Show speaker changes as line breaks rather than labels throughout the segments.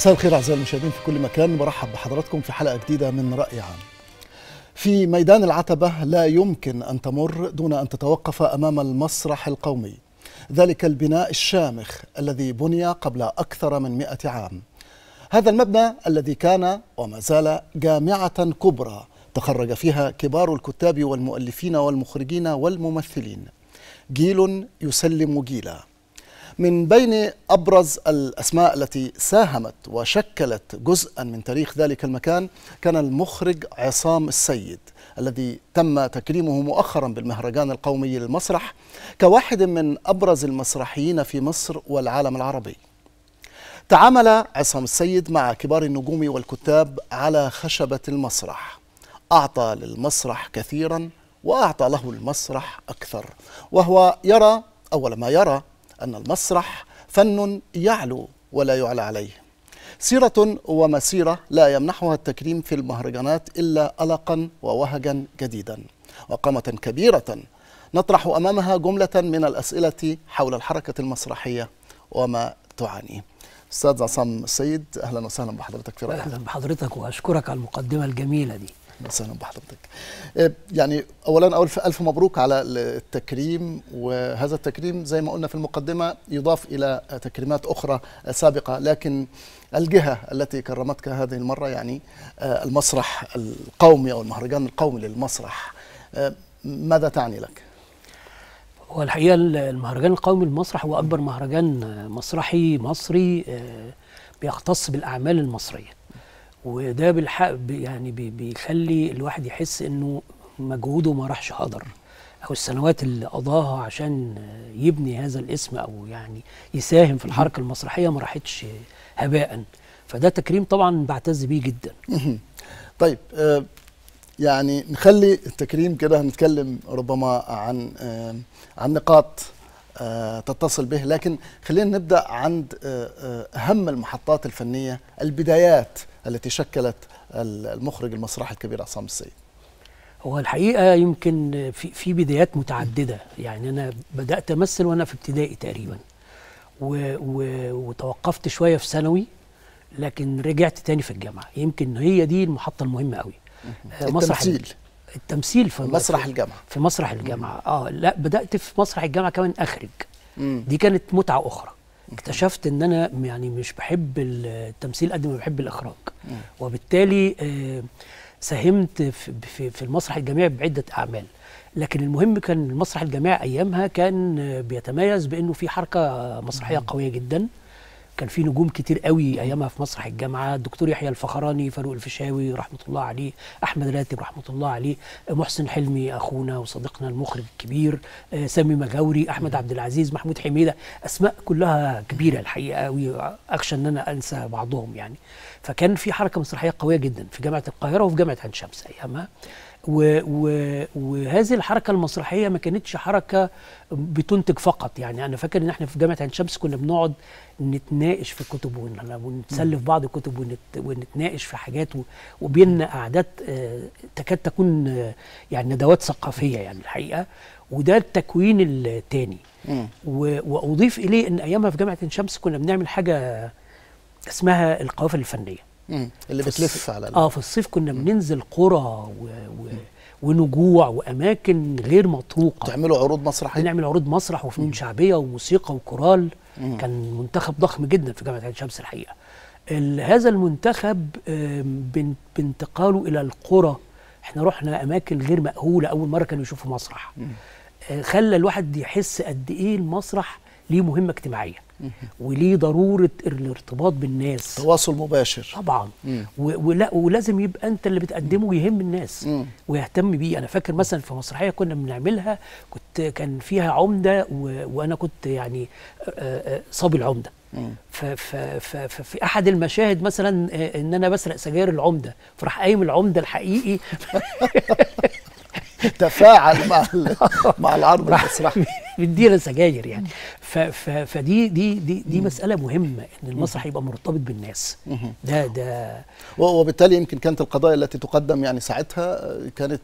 مساء الخير اعزائي المشاهدين في كل مكان برحب بحضراتكم في حلقه جديده من راي عام. في ميدان العتبه لا يمكن ان تمر دون ان تتوقف امام المسرح القومي. ذلك البناء الشامخ الذي بني قبل اكثر من مئة عام. هذا المبنى الذي كان وما زال جامعه كبرى تخرج فيها كبار الكتاب والمؤلفين والمخرجين والممثلين. جيل يسلم جيلا. من بين ابرز الاسماء التي ساهمت وشكلت جزءا من تاريخ ذلك المكان كان المخرج عصام السيد الذي تم تكريمه مؤخرا بالمهرجان القومي للمسرح كواحد من ابرز المسرحيين في مصر والعالم العربي. تعامل عصام السيد مع كبار النجوم والكتاب على خشبه المسرح. اعطى للمسرح كثيرا واعطى له المسرح اكثر وهو يرى اول ما يرى أن المسرح فن يعلو ولا يعلى عليه سيرة ومسيرة لا يمنحها التكريم في المهرجانات إلا ألقا ووهجا جديدا وقامة كبيرة نطرح أمامها جملة من الأسئلة حول الحركة المسرحية وما تعانيه أستاذ عصام السيد أهلا وسهلا بحضرتك في رأيك
اهلا بحضرتك واشكرك على المقدمه الجميله دي
وسهلا بحضرتك يعني اولا اول الف مبروك على التكريم وهذا التكريم زي ما قلنا في المقدمه يضاف الى تكريمات اخرى سابقه لكن الجهه التي كرمتك هذه المره يعني المسرح القومي او المهرجان القومي للمسرح ماذا تعني لك؟
هو الحقيقه المهرجان القومي للمسرح هو اكبر مهرجان مسرحي مصري بيختص بالاعمال المصريه وده بالحق يعني بيخلي الواحد يحس انه مجهوده ما راحش هدر او السنوات اللي قضاها عشان يبني هذا الاسم او يعني يساهم في الحركه المسرحيه ما راحتش هباء فده تكريم طبعا بعتز بيه جدا
طيب آه يعني نخلي التكريم كده هنتكلم ربما عن آه عن نقاط آه تتصل به لكن خلينا نبدا عند اهم المحطات الفنيه البدايات التي شكلت المخرج المسرحي الكبير عصام السيد
هو الحقيقه يمكن في في بدايات متعدده يعني انا بدات امثل وانا في ابتدائي تقريبا و و وتوقفت شويه في ثانوي لكن رجعت تاني في الجامعه يمكن هي دي المحطه المهمه قوي
التمثيل
التمثيل في
مسرح الجامعه
في مسرح الجامعه اه لا بدات في مسرح الجامعه كمان اخرج مم. دي كانت متعه اخرى اكتشفت ان انا يعني مش بحب التمثيل قد ما بحب الاخراج مم. وبالتالي آه ساهمت في في المسرح الجامعي بعده اعمال لكن المهم كان المسرح الجامعي ايامها كان بيتميز بانه في حركه مسرحيه قويه جدا كان في نجوم كتير قوي ايامها في مسرح الجامعه الدكتور يحيى الفخراني فاروق الفيشاوي رحمه الله عليه احمد راتب رحمه الله عليه محسن حلمي اخونا وصديقنا المخرج الكبير آه سامي مغاوري احمد عبد العزيز محمود حميده اسماء كلها كبيره الحقيقه قوي اخشى ان انا انسى بعضهم يعني فكان في حركه مسرحيه قويه جدا في جامعه القاهره وفي جامعه عين شمس ايامها و و وهذه الحركه المسرحيه ما كانتش حركه بتنتج فقط يعني انا فاكر ان احنا في جامعه عين شمس كنا بنقعد نتناقش في الكتب ونتسلف بعض الكتب ونت ونتناقش في حاجات وبيننا قعدات تكاد تكون يعني ندوات ثقافيه يعني الحقيقه وده التكوين الثاني واضيف اليه ان ايامها في جامعه عين شمس كنا بنعمل حاجه اسمها القوافل الفنيه
اللي بتلف على
اه في الصيف كنا بننزل قرى و... و... ونجوع واماكن غير مطروقه
تعملوا عروض مسرحيه
بنعمل عروض مسرح وفنون شعبيه وموسيقى وكورال مم. كان منتخب ضخم جدا في جامعه عين شمس الحقيقه هذا المنتخب بانتقاله الى القرى احنا رحنا اماكن غير مأهوله اول مره كانوا يشوفوا مسرح آه خلى الواحد يحس قد ايه المسرح ليه مهمه اجتماعيه وليه ضروره الارتباط بالناس
تواصل مباشر
طبعا ولا ولازم يبقى انت اللي بتقدمه يهم الناس مم. ويهتم بيه انا فاكر مثلا في مسرحيه كنا بنعملها كنت كان فيها عمده وانا كنت يعني صبي العمده ففي احد المشاهد مثلا ان انا بسرق سجاير العمده فراح قايم العمده الحقيقي
تفاعل مع مع العرض المسرحي
بيدينا سجاير يعني ف ف فدي دي دي دي مساله مهمه ان المسرح يبقى مرتبط بالناس ده ده
وبالتالي يمكن كانت القضايا التي تقدم يعني ساعتها كانت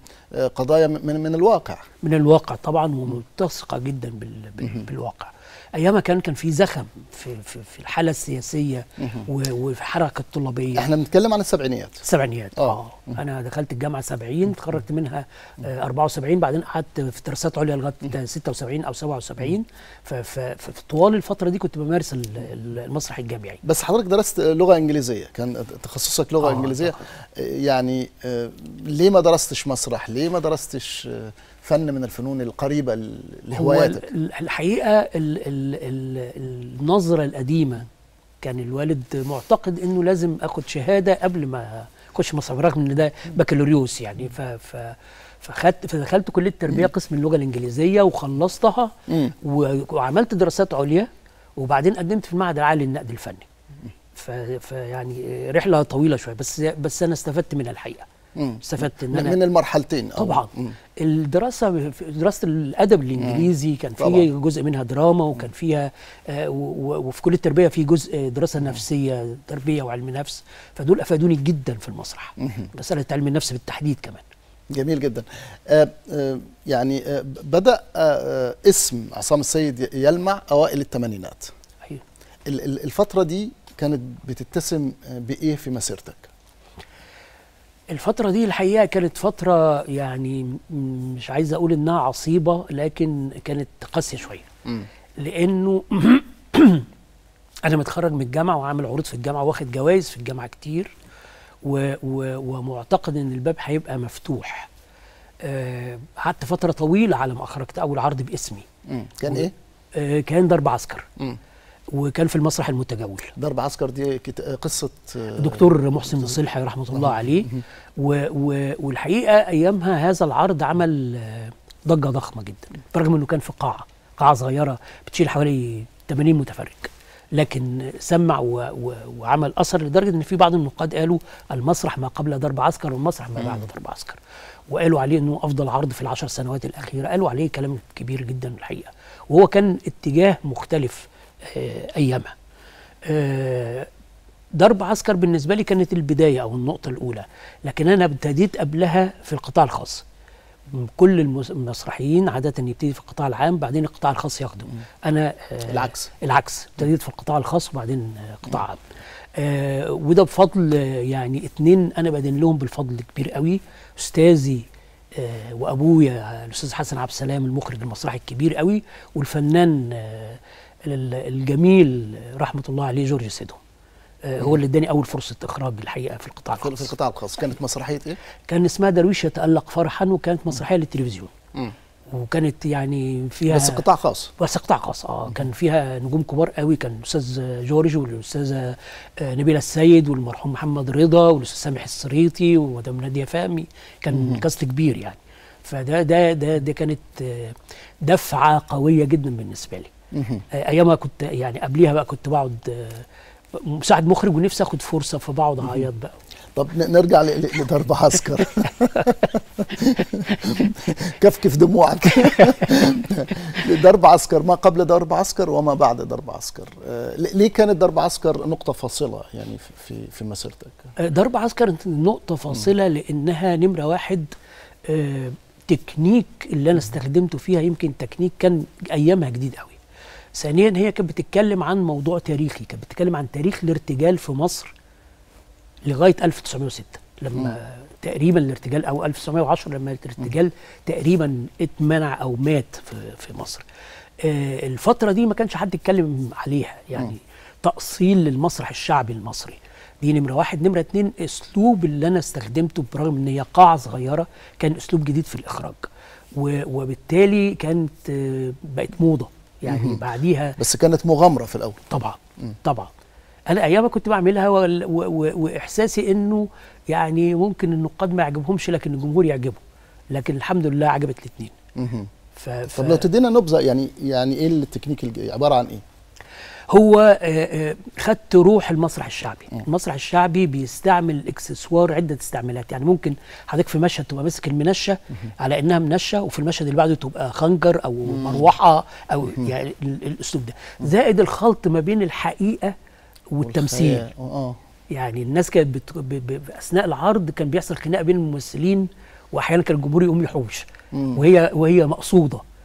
قضايا من من الواقع
من الواقع طبعا وملتصقه جدا بال بالواقع ايامها كان كان في زخم في في, في الحاله السياسيه و- وفي الحركه الطلابيه
احنا بنتكلم عن السبعينيات
السبعينيات
آه.
اه انا دخلت الجامعه 70 اتخرجت منها آه 74 بعدين قعدت في دراسات عليا لغايه 76 او 77 ف- ف- ففي طوال الفتره دي كنت بمارس ال- ال- المسرح الجامعي
بس حضرتك درست لغه انجليزيه كان تخصصك لغه
آه،
انجليزيه
طبعاً.
يعني آه، ليه ما درستش مسرح ليه ما درستش آه، فن من الفنون القريبه ل-
هو
لهواياتك
ال- الحقيقه ال ال ال النظره القديمه كان الوالد معتقد انه لازم اخد شهاده قبل ما اخش مسرح برغم ان ده بكالوريوس يعني ف ف فخدت فدخلت كليه التربيه قسم اللغه الانجليزيه وخلصتها
مم.
و- وعملت دراسات عليا وبعدين قدمت في المعهد العالي للنقد الفني ف- فيعني رحله طويله شويه بس بس انا استفدت منها الحقيقه
مم.
استفدت ان
من
انا
من المرحلتين أو-
طبعا
مم.
الدراسه في دراسه الادب الانجليزي كان
طبعاً.
فيه جزء منها دراما وكان فيها آه، و- و- وفي كليه التربيه في جزء دراسه نفسيه تربيه وعلم نفس فدول افادوني جدا في المسرح مساله علم النفس بالتحديد كمان
جميل جدا آه، آه، يعني آه، بدا آه، آه، اسم عصام السيد يلمع اوائل الثمانينات
أيوة.
ال- ال- الفتره دي كانت بتتسم آه، بايه في مسيرتك
الفترة دي الحقيقة كانت فترة يعني م- مش عايز أقول إنها عصيبة لكن كانت قاسية شوية
مم.
لأنه أنا متخرج من الجامعة وعامل عروض في الجامعة واخد جوائز في الجامعة كتير و و ومعتقد إن الباب هيبقى مفتوح آه، قعدت فترة طويلة على ما أخرجت أول عرض باسمي
مم. كان
و-
ايه
آه، كان ضرب عسكر
مم.
وكان في المسرح المتجول
ضرب عسكر دي كت- آه، قصه آه،
دكتور محسن نصيحي رحمه الله عليه و و والحقيقه ايامها هذا العرض عمل آه، ضجه ضخمه جدا برغم انه كان في قاعه قاعه صغيره بتشيل حوالي 80 متفرج لكن سمع و و وعمل اثر لدرجه ان في بعض النقاد قالوا المسرح ما قبل ضرب عسكر والمسرح ما بعد ضرب عسكر وقالوا عليه انه افضل عرض في العشر سنوات الاخيره قالوا عليه كلام كبير جدا الحقيقه وهو كان اتجاه مختلف آه، ايامها آه، ضرب عسكر بالنسبة لي كانت البداية أو النقطة الأولى لكن أنا ابتديت قبلها في القطاع الخاص م- كل المس- المسرحيين عادة يبتدي في القطاع العام بعدين القطاع الخاص يخدم أنا آه
العكس.
العكس ابتديت في القطاع الخاص وبعدين آه قطاع عام آه وده بفضل آه، يعني اتنين أنا بدين لهم بالفضل كبير قوي أستاذي آه وأبويا الأستاذ حسن عبد السلام المخرج المسرحي الكبير قوي والفنان آه ال- الجميل آه، رحمة الله عليه جورج سيدهم آه، هو اللي اداني اول فرصه اخراج الحقيقه في القطاع
في في
الخاص
القطاع الخاص كانت مسرحيه ايه
كان اسمها درويش يتالق فرحا وكانت مسرحيه للتلفزيون
مم.
وكانت يعني فيها
بس قطاع خاص
بس قطاع خاص اه كان فيها نجوم كبار قوي كان الاستاذ جورج والاستاذه آه، نبيله السيد والمرحوم محمد رضا والاستاذ سامح السريطي ومدام ناديه فهمي كان كاست كبير يعني فده ده ده ده كانت آه، دفعه قويه جدا بالنسبه لي
مهم.
آه، ايامها كنت يعني قبليها بقى كنت بقعد آه، مساعد مخرج ونفسي اخد فرصه فبقعد اعيط بقى
طب ن- نرجع ل- ل- لضرب عسكر كفكف دموعك ضرب عسكر ما قبل ضرب عسكر وما بعد ضرب عسكر آه، ل- ليه كانت ضرب عسكر نقطة فاصلة يعني في- في في مسيرتك
آه، ضرب عسكر نقطة فاصلة لأنها نمرة واحد آه، تكنيك اللي أنا استخدمته فيها يمكن تكنيك كان أيامها جديد قوي ثانيا هي كانت بتتكلم عن موضوع تاريخي كانت بتتكلم عن تاريخ الارتجال في مصر لغاية 1906 لما تقريبا الارتجال أو 1910 لما الارتجال تقريبا اتمنع أو مات في, في مصر آه، الفترة دي ما كانش حد يتكلم عليها يعني تأصيل للمسرح الشعبي المصري دي نمرة واحد نمرة اتنين اسلوب اللي انا استخدمته برغم ان هي قاعة صغيرة كان اسلوب جديد في الاخراج و- وبالتالي كانت آه، بقت موضة يعني بعديها
بس كانت مغامرة في الأول
طبعا طبعا انا ايامها كنت بعملها وال- و- و- واحساسي انه يعني ممكن النقاد ما يعجبهمش لكن الجمهور يعجبه لكن الحمد لله عجبت الاثنين
مهم.
ف... ف...
طب لو تدينا نبذة يعني يعني ايه التكنيك الج- عبارة عن ايه؟
هو آه، آه، خدت روح المسرح الشعبي المسرح الشعبي بيستعمل اكسسوار عده استعمالات يعني ممكن حضرتك في مشهد تبقى ماسك المنشه على انها منشه وفي المشهد اللي بعده تبقى خنجر او مروحه او يعني ال- الاسلوب ده زائد الخلط ما بين الحقيقه والتمثيل
والخيال. اه
يعني الناس كانت بت... ب... ب... اثناء العرض كان بيحصل خناقه بين الممثلين واحيانا كان الجمهور يقوم يحوش وهي وهي مقصوده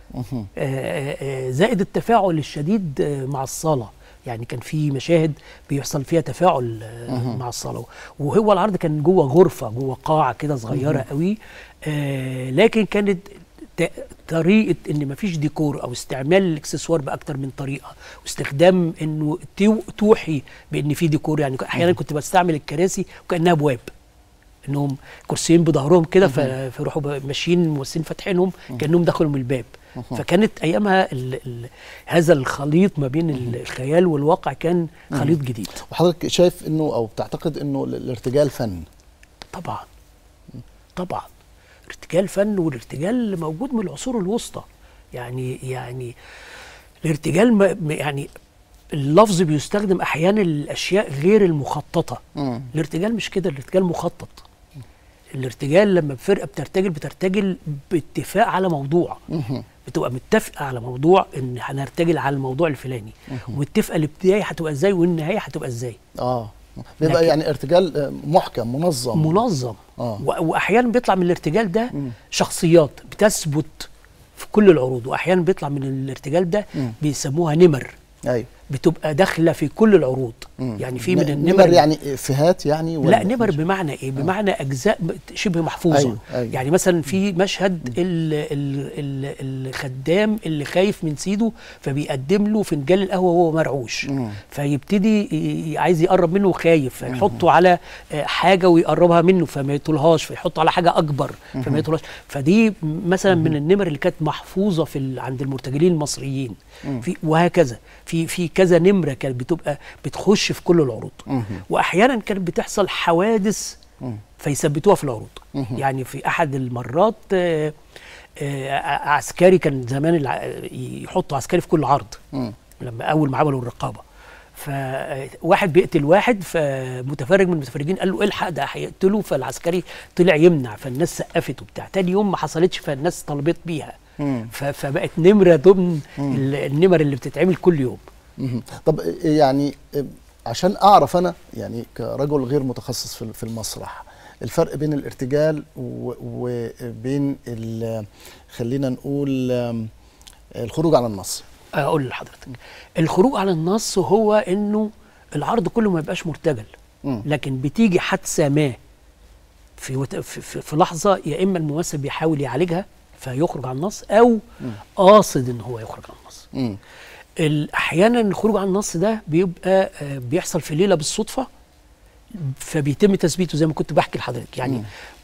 مهم.
آه، آه، زائد التفاعل الشديد آه، مع الصلاة يعني كان في مشاهد بيحصل فيها تفاعل آه، مع الصلاة وهو العرض كان جوه غرفة جوه قاعة كده صغيرة قوي آه، لكن كانت ت- طريقة ان مفيش ديكور او استعمال الاكسسوار باكتر من طريقة واستخدام انه تو- توحي بان في ديكور يعني احيانا كنت بستعمل الكراسي وكانها ابواب انهم كرسيين بظهرهم كده ف- فيروحوا ب- ماشيين ممثلين فاتحينهم كانهم دخلوا من الباب فكانت ايامها ال ال هذا الخليط ما بين ال- الخيال والواقع كان خليط جديد
وحضرتك شايف انه او بتعتقد انه ال- الارتجال فن
طبعا طبعا ارتجال فن والارتجال موجود من العصور الوسطى يعني يعني الارتجال ما ما- يعني اللفظ بيستخدم احيانا الاشياء غير المخططه
مم.
الارتجال مش كده الارتجال مخطط الارتجال لما فرقه بترتجل بترتجل باتفاق على موضوع
مهم.
بتبقى متفقه على موضوع ان هنرتجل على الموضوع الفلاني ومتفقه الابتدائي هتبقى ازاي والنهايه هتبقى ازاي
اه بيبقى
لكن-
يعني ارتجال آه، محكم منظم
منظم
آه.
و- واحيانا بيطلع من الارتجال ده شخصيات بتثبت في كل العروض واحيانا بيطلع من الارتجال ده
مم.
بيسموها نمر
ايوه
بتبقى داخله في كل العروض
مم.
يعني في من
ن-
النمر
نمر يعني افيهات يعني ولا
لا نمر بمعنى ايه بمعنى اجزاء ب- شبه محفوظه
أيوه، أيوه.
يعني مثلا في مشهد ال ال ال الخدام اللي خايف من سيده فبيقدم له فنجان القهوه وهو مرعوش
مم.
فيبتدي ي- عايز يقرب منه وخايف فيحطه على آه، حاجه ويقربها منه فما يطولهاش فيحطه على حاجه اكبر فما يطولهاش فدي مثلا من النمر اللي كانت محفوظه في ال- عند المرتجلين المصريين في وهكذا في في كذا نمره كانت بتبقى بتخش في كل العروض
مهم.
واحيانا كانت بتحصل حوادث
مم.
فيثبتوها في العروض
مهم.
يعني في احد المرات آه، آه، ع- عسكري كان زمان الع- يحطوا عسكري في كل عرض
مم.
لما اول ما عملوا الرقابه فواحد بيقتل واحد فمتفرج من المتفرجين قال له الحق ده هيقتله فالعسكري طلع يمنع فالناس سقفت وبتاع تاني يوم ما حصلتش فالناس طلبت بيها
مم.
ف- فبقت نمره ضمن ال- النمر اللي بتتعمل كل يوم
مهم. طب يعني عشان اعرف انا يعني كرجل غير متخصص في في المسرح الفرق بين الارتجال و- وبين ال- خلينا نقول آم، الخروج على النص
اقول لحضرتك الخروج على النص هو انه العرض كله ما يبقاش مرتجل
مم.
لكن بتيجي حادثه ما في, وت... في, في, في لحظه يا اما الممثل بيحاول يعالجها فيخرج عن النص او قاصد ان هو يخرج عن النص
مم.
ال- احيانا الخروج عن النص ده بيبقى آه، بيحصل في ليله بالصدفه فبيتم تثبيته زي ما كنت بحكي لحضرتك يعني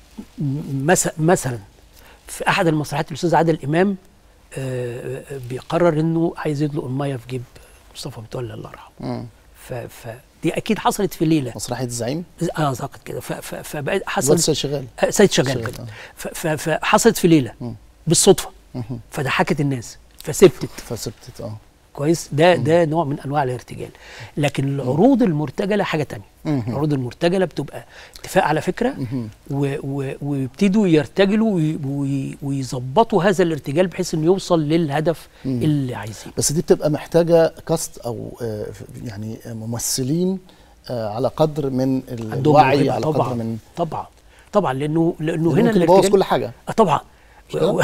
م- مثلا مثلا في احد المسرحيات الاستاذ عادل امام آه، آه، بيقرر انه عايز يدلق الميه في جيب مصطفى متولي الله يرحمه
مم.
ف- فدي اكيد حصلت في ليله
مسرحيه الزعيم
اه اعتقد كده ف- ف- فبقت
الواد
حصلت
سيد شغال
آه، سيد شغال
شغال،
كده
آه.
ف- ف- فحصلت في ليله
مم.
بالصدفه
مهم.
فضحكت الناس فسبتت
فسبتت اه
كويس ده ده نوع من انواع الارتجال لكن العروض المرتجله حاجه تانية
مهم.
العروض المرتجله بتبقى اتفاق على فكره
مهم.
و- و- ويبتدوا يرتجلوا وي- وي- ويظبطوا هذا الارتجال بحيث انه يوصل للهدف
مم.
اللي عايزينه
بس دي بتبقى محتاجه كاست او آه، يعني ممثلين آه، على قدر من ال-
عندهم
الوعي
موهبة
على
طبعا
قدر من
طبعا طبعا لانه لانه
هنا
هنا
ممكن يبوظ
الارتجال-
كل حاجه
آه طبعا
كده؟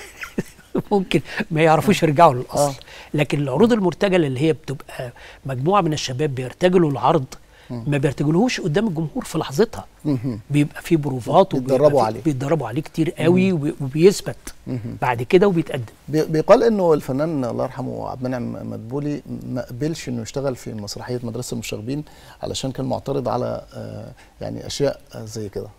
ممكن ما يعرفوش يرجعوا للاصل
آه.
لكن العروض المرتجله اللي هي بتبقى مجموعه من الشباب بيرتجلوا العرض ما بيرتجلوهوش قدام الجمهور في لحظتها
مهم.
بيبقى فيه بروفات وبيبقى
بيتدربوا
فيه-
عليه.
بيتدربوا عليه كتير قوي وبي- وبيثبت بعد كده وبيتقدم
بي- بيقال انه الفنان الله يرحمه عبد المنعم مدبولي ما قبلش انه يشتغل في مسرحيه مدرسه المشاغبين علشان كان معترض على آه، يعني اشياء آه، زي كده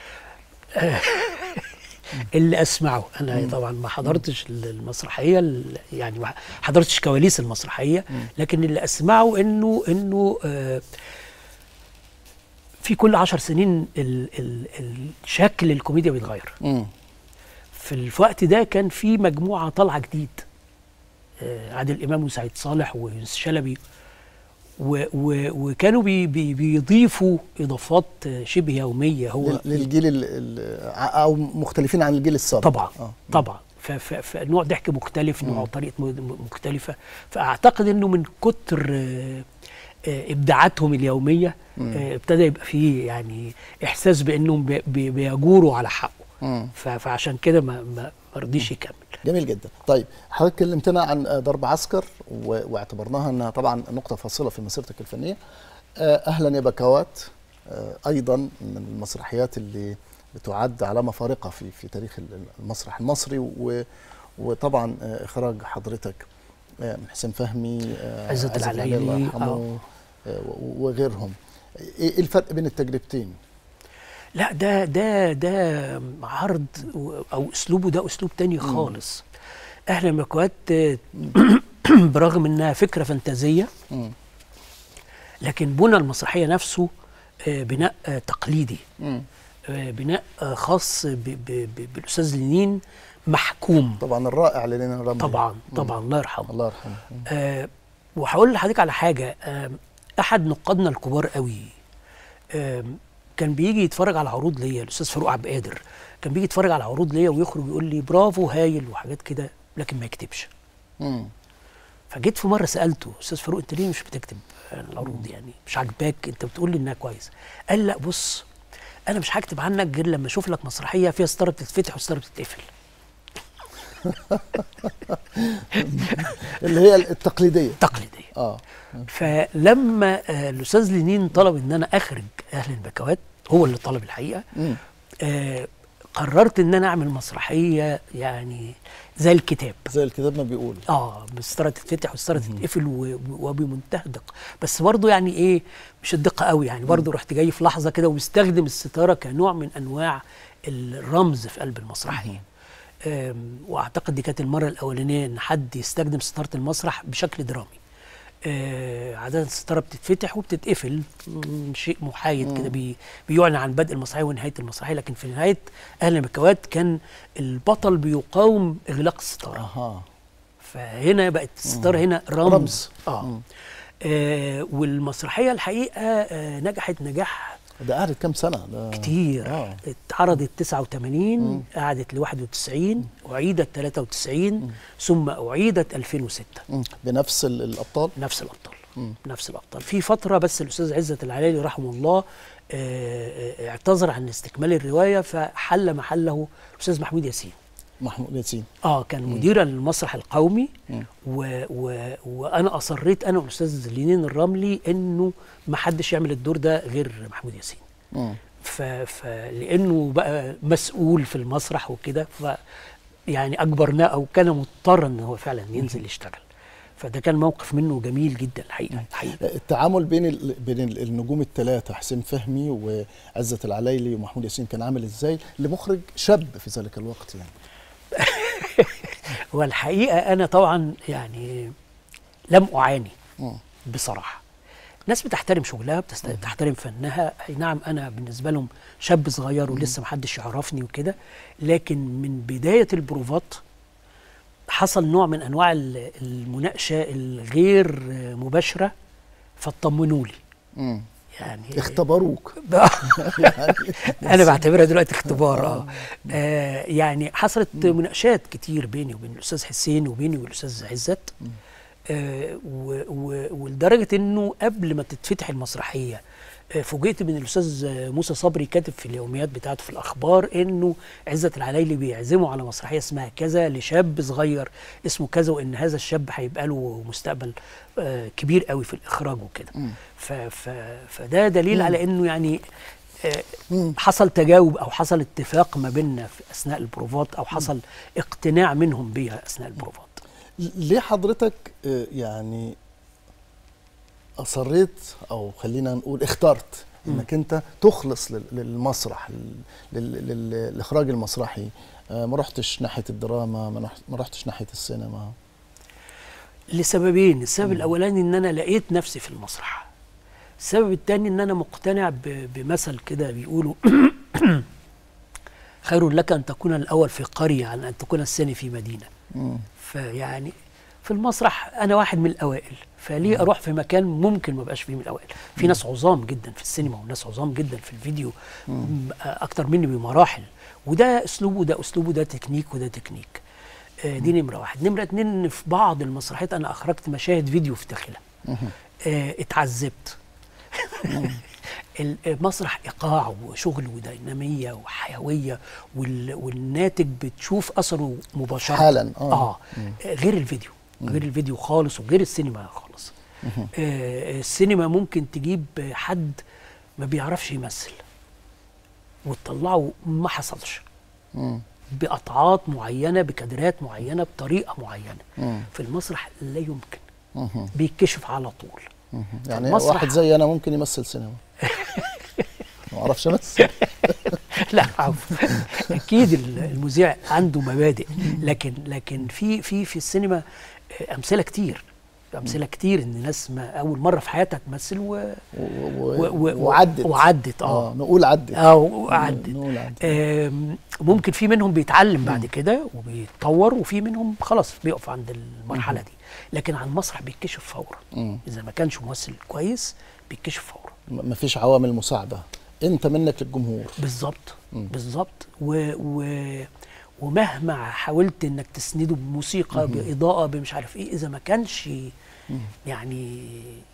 اللي اسمعه انا طبعا ما حضرتش المسرحيه ال- يعني ما حضرتش كواليس المسرحيه لكن اللي اسمعه انه انه آه، في كل عشر سنين ال ال الشكل الكوميديا بيتغير
مم.
في الوقت ده كان في مجموعه طالعه جديد آه، عادل امام وسعيد صالح ويونس شلبي و و وكانوا بي بي بيضيفوا اضافات آه، شبه يوميه هو
لل- للجيل ال- ال- ع- او مختلفين عن الجيل السابق
طبعا
آه.
طبعا ف- ف- فنوع ضحك مختلف نوع طريقه م- م- مختلفه فاعتقد انه من كتر آه، آه، ابداعاتهم اليوميه آه، ابتدى يبقى فيه يعني احساس بانهم بي- بي- بيجوروا على حقه
مم.
ف- فعشان كده ما ما ما رضيش يكمل
جميل جدا طيب حضرتك كلمتنا عن آه، ضرب عسكر و- واعتبرناها انها طبعا نقطه فاصله في مسيرتك الفنيه آه، اهلا يا بكوات آه، ايضا من المسرحيات اللي بتعد علامه فارقه في في تاريخ ال- المسرح المصري و- وطبعا آه، اخراج حضرتك آه، حسين فهمي آه،
عزت العلايلي،
الله يرحمه
آه.
آه، و- وغيرهم ايه الفرق بين التجربتين
لا ده ده ده عرض و- او اسلوبه ده اسلوب تاني خالص اهلا بكوات آه، برغم انها فكره فانتازيه
مم.
لكن بنى المسرحيه نفسه آه، بناء آه، تقليدي
مم.
آه، بناء آه، خاص ب- ب- ب- بالاستاذ لينين محكوم
طبعا الرائع لنا رمزي
طبعا طبعا الله يرحمه
الله يرحمه مم.
آه وهقول لحضرتك على حاجه آه احد نقادنا الكبار قوي آه كان بيجي يتفرج على عروض ليا الاستاذ فاروق عبد القادر كان بيجي يتفرج على عروض ليا ويخرج يقول لي برافو هايل وحاجات كده لكن ما يكتبش
مم.
فجيت في مره سالته استاذ فاروق انت ليه مش بتكتب العروض يعني مش عاجباك انت بتقول لي انها كويس قال لا بص انا مش هكتب عنك غير لما اشوف لك مسرحيه فيها ستاره بتتفتح وستاره بتتقفل
اللي هي التقليديه
تقليديه
اه
فلما آه، الاستاذ لينين طلب ان انا اخرج اهل البكوات هو اللي طلب الحقيقه
مم.
آه قررت ان انا اعمل مسرحيه يعني زي الكتاب
زي الكتاب ما بيقول
اه الستاره تتفتح والستاره تتقفل و- وبمنتهى الدقه بس برضه يعني ايه مش الدقه قوي يعني برضه رحت جاي في لحظه كده ومستخدم الستاره كنوع من انواع الرمز في قلب المسرحيه آم، واعتقد دي كانت المره الاولانيه ان حد يستخدم ستاره المسرح بشكل درامي آه، عادة الستارة بتتفتح وبتتقفل مم، شيء محايد كده بي بيعلن عن بدء المسرحية ونهاية المسرحية لكن في نهاية أهل البكوات كان البطل بيقاوم إغلاق الستارة
اها
فهنا بقت الستارة هنا رمز,
رمز.
آه. آه والمسرحية الحقيقة آه نجحت نجاح
ده قعدت كام سنه ده
كتير
آه.
اتعرضت 89 قعدت ل 91 أعيدت 93 ثم أعيدت 2006
مم. بنفس ال- الابطال
نفس الابطال نفس الابطال في فتره بس الاستاذ عزت العلايلي رحمه الله آه، آه، اعتذر عن استكمال الروايه فحل محله الاستاذ محمود ياسين
محمود ياسين
اه كان مديرا للمسرح القومي و و وانا اصريت انا والاستاذ لينين الرملي انه ما حدش يعمل الدور ده غير محمود ياسين
مم.
ف... ف... لانه بقى مسؤول في المسرح وكده ف يعني اجبرناه او كان مضطرا ان هو فعلا ينزل يشتغل فده كان موقف منه جميل جدا الحقيقه الحقيقه
التعامل بين ال... بين ال- النجوم الثلاثه حسين فهمي وعزت العلايلي ومحمود ياسين كان عامل ازاي لمخرج شاب في ذلك الوقت يعني
والحقيقه انا طبعا يعني لم اعاني
مم.
بصراحه ناس بتحترم شغلها بتست- بتحترم فنها اي نعم انا بالنسبه لهم شاب صغير ولسه محدش يعرفني وكده لكن من بدايه البروفات حصل نوع من انواع ال- المناقشه الغير مباشره فاطمنوا لي
مم.
يعني
اختبروك
يعني انا بعتبرها دلوقتي اختبار اه آه، يعني حصلت مناقشات كتير بيني وبين الاستاذ حسين وبيني والاستاذ عزت آه، و- و- ولدرجه انه قبل ما تتفتح المسرحيه آه، فوجئت من الاستاذ موسى صبري كاتب في اليوميات بتاعته في الاخبار انه عزت العلايلي بيعزمه على مسرحيه اسمها كذا لشاب صغير اسمه كذا وان هذا الشاب هيبقى له مستقبل آه، كبير قوي في الاخراج وكده ف- ف- فده دليل على انه يعني آه،
مم.
حصل تجاوب او حصل اتفاق ما بيننا في اثناء البروفات او حصل اقتناع منهم بيها اثناء البروفات
ليه حضرتك آه، يعني اصريت او خلينا نقول اخترت انك انت تخلص لل- للمسرح لل- لل- لل- للاخراج المسرحي آه، ما رحتش ناحيه الدراما ما رحت- ما رحتش ناحيه السينما
لسببين السبب الاولاني ان انا لقيت نفسي في المسرح السبب الثاني ان انا مقتنع ب- بمثل كده بيقولوا خير لك ان تكون الاول في قريه عن ان تكون الثاني في مدينه
مم.
فيعني في المسرح انا واحد من الاوائل فليه اروح في مكان ممكن ما ابقاش فيه من الاوائل في ناس عظام جدا في السينما وناس عظام جدا في الفيديو م- اكتر مني بمراحل وده اسلوبه وده اسلوبه ده تكنيك وده تكنيك آه، دي نمره واحد نمره اتنين ان في بعض المسرحيات انا اخرجت مشاهد فيديو في داخلها آه، اتعذبت المسرح ايقاع وشغل وديناميه وحيويه وال... والناتج بتشوف اثره مباشره
حالاً، آه.
اه غير الفيديو غير الفيديو خالص وغير السينما خالص آه السينما ممكن تجيب حد ما بيعرفش يمثل وتطلعه ما حصلش
مم.
بقطعات معينه بكادرات معينه بطريقه معينه
مم.
في المسرح لا يمكن
مهم.
بيتكشف على طول
مهم. يعني
المسرح-
واحد زي انا ممكن يمثل سينما ما اعرفش امثل
لا عفوا اكيد ال- المذيع عنده مبادئ لكن لكن في في في السينما آه، امثله كتير امثله كتير ان ناس ما اول مره في حياتها تمثل و...
و-
و...
و-
و...
وعدت
وعدت اه
اه نقول عدت
اه وعدت
نقول عدت
آم، ممكن في منهم بيتعلم بعد كده وبيتطور وفي منهم خلاص بيقف عند المرحله دي لكن على المسرح بيتكشف فورا
مم.
اذا ما كانش ممثل كويس بيتكشف فورا
م- مفيش عوامل مساعده انت منك للجمهور
بالظبط
مم.
بالظبط و... و... ومهما حاولت انك تسنده بموسيقى باضاءه بمش عارف ايه اذا ما كانش يعني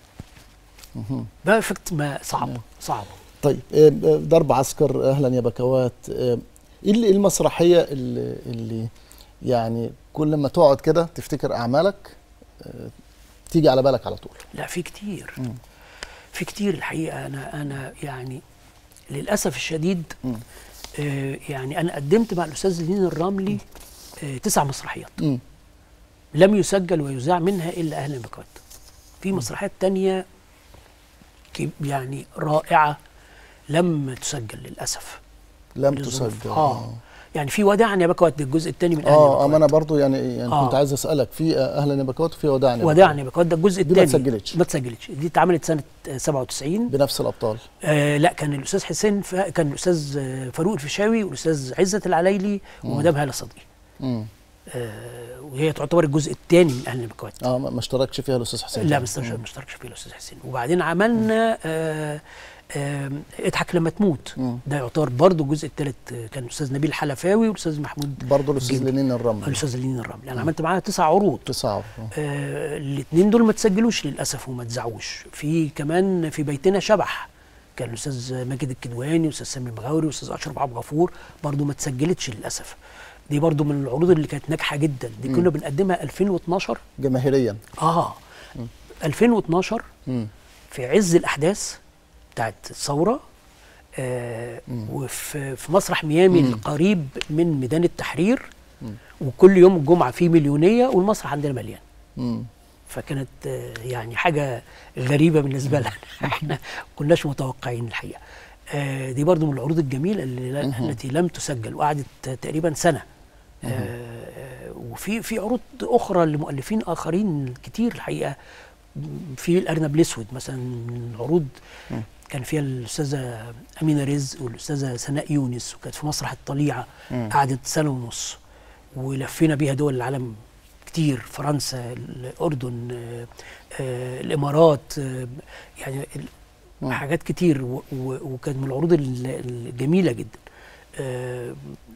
مهم.
بيرفكت ما صعب صعب
طيب آه، آه، ضرب عسكر اهلا يا بكوات آه، ايه اللي- إيه المسرحيه اللي, اللي يعني كل ما تقعد كده تفتكر اعمالك آه، تيجي على بالك على طول
لا في كتير
مم.
في كتير الحقيقه انا انا يعني للاسف الشديد
مم.
آه يعني انا قدمت مع الاستاذ لين الرملي آه تسع مسرحيات
مم.
لم يسجل ويذاع منها الا اهلا بكوات في مسرحيات تانية كي- يعني رائعه لم تسجل للاسف
لم
لظروف.
تسجل
اه يعني في وداعني يا بكوات ده الجزء الثاني من اهلا
اه
بكوات
اما انا برضو يعني يعني
آه.
كنت عايز اسالك في آه، اهلا يا بكوات وفي وداعني يا
وداعني يا بكوات ده الجزء
دي ما
الثاني
اتسجلتش.
ما اتسجلتش دي اتعملت سنه آه، 97
بكوات. بنفس الابطال
آه لا كان الاستاذ حسين ف... كان الاستاذ آه، فاروق الفيشاوي والاستاذ عزت العلايلي ومدام هاله صدقي
مم.
آه وهي تعتبر الجزء الثاني من اهل البكوات
اه ما ما اشتركش فيها الاستاذ حسين
لا
جمال.
ما اشتركش ما اشتركش فيه الاستاذ حسين وبعدين عملنا آه آه اضحك لما تموت
مم.
ده يعتبر برضه الجزء الثالث كان الاستاذ نبيل حلفاوي والاستاذ محمود
برضه الاستاذ
جدا.
لينين الرملي
الاستاذ لين الرملي انا عملت معاها تسع عروض
تسعة آه.
آه الاثنين دول ما تسجلوش للاسف وما اتذاعوش في كمان في بيتنا شبح كان الاستاذ ماجد الكدواني والاستاذ سامي المغاوري والاستاذ اشرف عبد الغفور برضو ما اتسجلتش للاسف دي برضو من العروض اللي كانت ناجحه جدا دي كنا بنقدمها 2012
جماهيريا
اه 2012
مم.
في عز الاحداث بتاعت الثوره آه وفي في مسرح ميامي القريب من ميدان التحرير وكل يوم الجمعه فيه مليونيه والمسرح عندنا مليان
مم.
فكانت آه، يعني حاجه غريبه بالنسبه لنا احنا كناش متوقعين الحقيقه آه، دي برضو من العروض الجميله اللي التي لم تسجل وقعدت تقريبا سنه آه، آه، وفي في عروض اخرى لمؤلفين اخرين كتير الحقيقه في الارنب الاسود مثلا من العروض كان فيها الاستاذه امينه رزق والاستاذه سناء يونس وكانت في مسرح الطليعه قعدت سنه ونص ولفينا بيها دول العالم كتير فرنسا الاردن آه، آه، الامارات آه، يعني ال- حاجات كتير و- و- وكانت من العروض ال- الجميله جدا آه،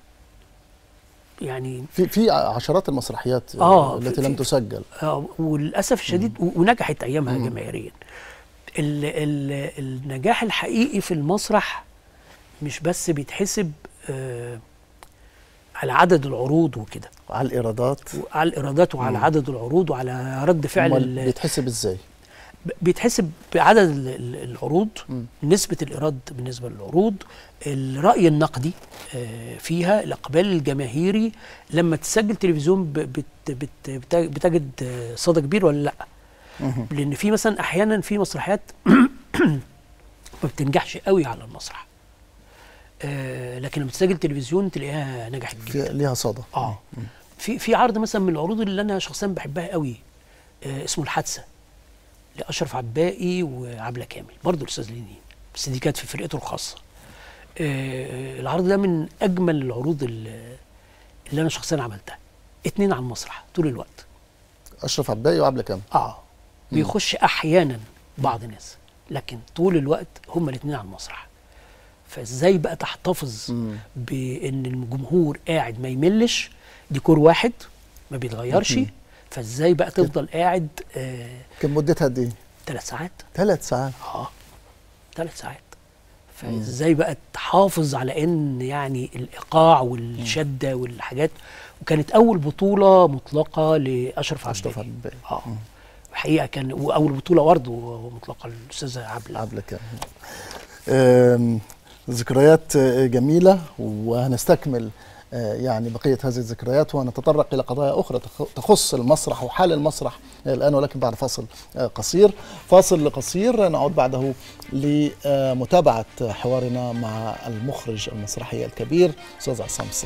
يعني
في في عشرات المسرحيات
آه،
التي
في-
لم
في-
تسجل
آه، وللاسف الشديد و- ونجحت ايامها جماهيريا ال ال النجاح الحقيقي في المسرح مش بس بيتحسب آه على عدد العروض وكده
على الايرادات
وعلى الايرادات وعلى عدد العروض وعلى رد فعل
أمال
ال-
بيتحسب ازاي؟
ب- بيتحسب بعدد ال- ال- العروض
مم.
نسبة الإيراد بالنسبة للعروض الرأي النقدي آه، فيها الإقبال الجماهيري لما تسجل تلفزيون ب- بت بت بت- بتجد آه، صدى كبير ولا لأ
مهم.
لأن في مثلا أحيانا في مسرحيات ما بتنجحش قوي على المسرح آه، لكن لما تسجل تلفزيون تلاقيها نجحت جدا
في ليها صدى
اه في في عرض مثلا من العروض اللي انا شخصيا بحبها قوي آه اسمه الحادثه لاشرف عباقي وعبله كامل برضه الاستاذ لينين بس دي كانت في فرقته الخاصه آه العرض ده من اجمل العروض اللي, اللي انا شخصيا عملتها اتنين على المسرح طول الوقت
اشرف عباقي وعبله كامل
اه بيخش احيانا بعض الناس لكن طول الوقت هما الاثنين على المسرح فازاي بقى تحتفظ
مم.
بان الجمهور قاعد ما يملش ديكور واحد ما بيتغيرش فازاي بقى تفضل قاعد آه
كان مدتها قد ايه؟
ثلاث ساعات
ثلاث ساعات
اه ثلاث ساعات فازاي بقى تحافظ على ان يعني الايقاع والشده والحاجات وكانت اول بطوله مطلقه لاشرف
أشرف
عبد
عبد الباقي.
اه الحقيقه كان واول بطوله برضه مطلقه للاستاذه عبله
عبلة كامل آم، ذكريات آه، جميلة وهنستكمل آه، يعني بقية هذه الذكريات ونتطرق إلى قضايا أخرى تخ- تخص المسرح وحال المسرح آه، الآن ولكن بعد فاصل آه، قصير فاصل قصير نعود بعده لمتابعة حوارنا مع المخرج المسرحي الكبير أستاذ عصام السيد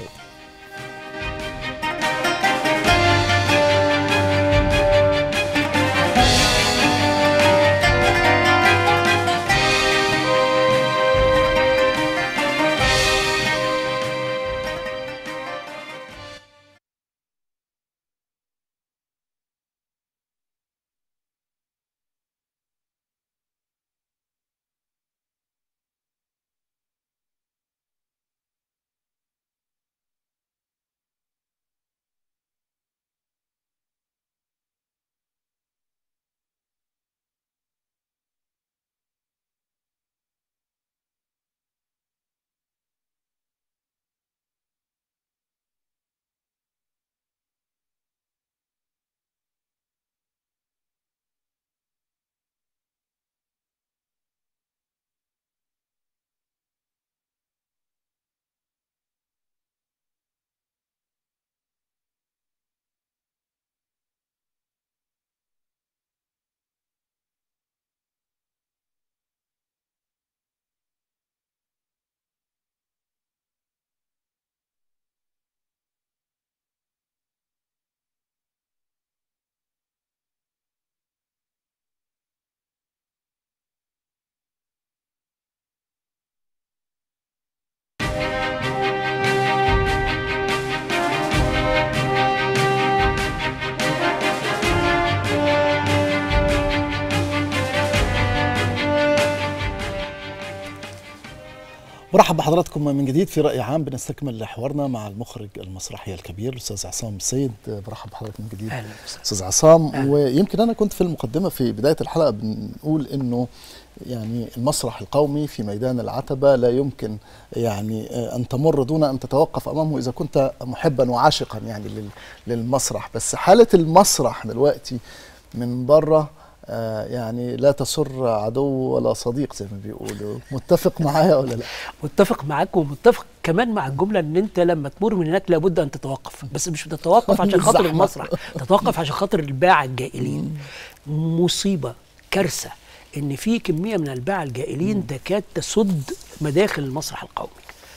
برحب بحضراتكم من جديد في رأي عام بنستكمل حوارنا مع المخرج المسرحي الكبير الأستاذ عصام السيد برحب بحضرتك من جديد
اهلا وسهلا
أستاذ عصام
أهلا.
ويمكن أنا كنت في المقدمة في بداية الحلقة بنقول إنه يعني المسرح القومي في ميدان العتبة لا يمكن يعني آه، أن تمر دون أن تتوقف أمامه إذا كنت محبا وعاشقا يعني لل- للمسرح بس حالة المسرح دلوقتي من بره آه، يعني لا تسر عدو ولا صديق زي ما بيقولوا متفق معايا ولا لا
متفق معاك ومتفق كمان مع الجمله ان انت لما تمر من هناك لابد ان تتوقف بس مش بتتوقف عشان خاطر
الزحمة.
المسرح تتوقف عشان خاطر الباعة الجائلين مصيبه كارثه ان في كميه من الباعة الجائلين تكاد تسد مداخل المسرح القومي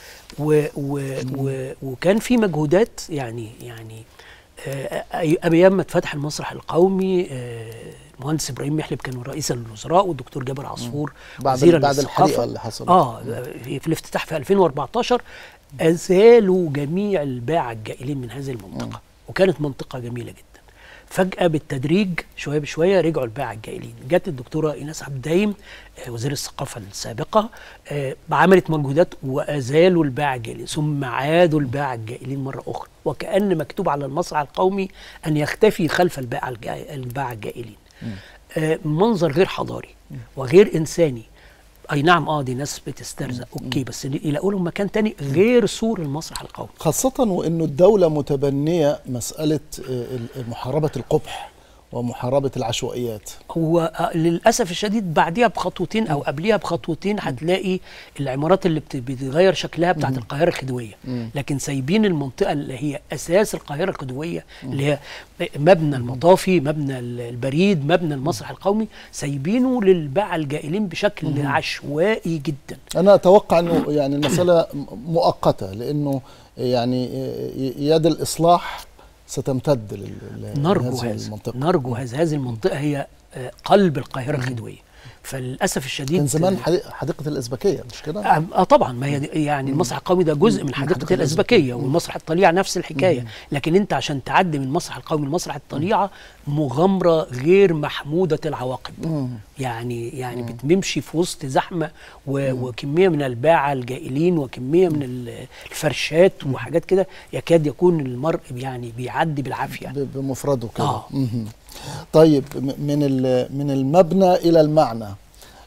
و و و وكان في مجهودات يعني يعني آه، أي- ايام ما اتفتح المسرح القومي آه، المهندس ابراهيم محلب كان رئيس الوزراء والدكتور جابر عصفور
بعد
وزيرا
بعد
للثقافة.
الحريقة اللي حصلت
اه في في الافتتاح في 2014 ازالوا جميع الباعة الجائلين من هذه المنطقه وكانت منطقه جميله جدا فجاه بالتدريج شويه بشويه رجعوا الباعة الجائلين جت الدكتوره ايناس عبد الدايم آه، وزير الثقافه السابقه آه، عملت مجهودات وازالوا الباعة الجائلين ثم عادوا الباعة الجائلين مره اخرى وكان مكتوب على المسرح القومي ان يختفي خلف الباعة الجا- الباعة الجائلين آه، منظر غير حضاري وغير انساني اي نعم اه دي ناس بتسترزق اوكي بس يلاقوا لهم مكان تاني غير سور المسرح القومي
خاصة وأنه الدولة متبنية مسألة آه، ال- محاربة القبح ومحاربة العشوائيات
هو آه، للاسف الشديد بعديها بخطوتين او قبليها بخطوتين هتلاقي العمارات اللي بت- بتغير شكلها بتاعت القاهره الخديويه لكن سايبين المنطقه اللي هي اساس القاهره الخديويه اللي هي مبنى المطافي مبنى ال- البريد مبنى المسرح القومي سايبينه للباعة الجائلين بشكل عشوائي جدا
أنا أتوقع أنه يعني المسألة م- مؤقتة لأنه يعني آه، يد الإصلاح ستمتد لل- ل-
نرجو
لهذه
هذا
المنطقة
نرجو هذا هذه المنطقه هي آه، قلب القاهره الخديويه فللاسف الشديد
كان زمان حديقة, حديقة الإزبكية مش كده؟
اه آه طبعا ما هي دي- يعني المسرح القومي ده جزء من حديقه
حديقة
الازبكيه والمسرح الطليعه نفس الحكايه لكن انت عشان تعدي من المسرح القومي لمسرح الطليعه مغامره غير محموده العواقب يعني يعني بتمشي في وسط زحمه و- وكميه من الباعه الجائلين وكميه من ال- الفرشات وحاجات كده يكاد يكون المرء يعني بيعدي بالعافيه
ب- بمفرده كده
آه.
مهم. طيب م- من ال- من المبنى إلى المعنى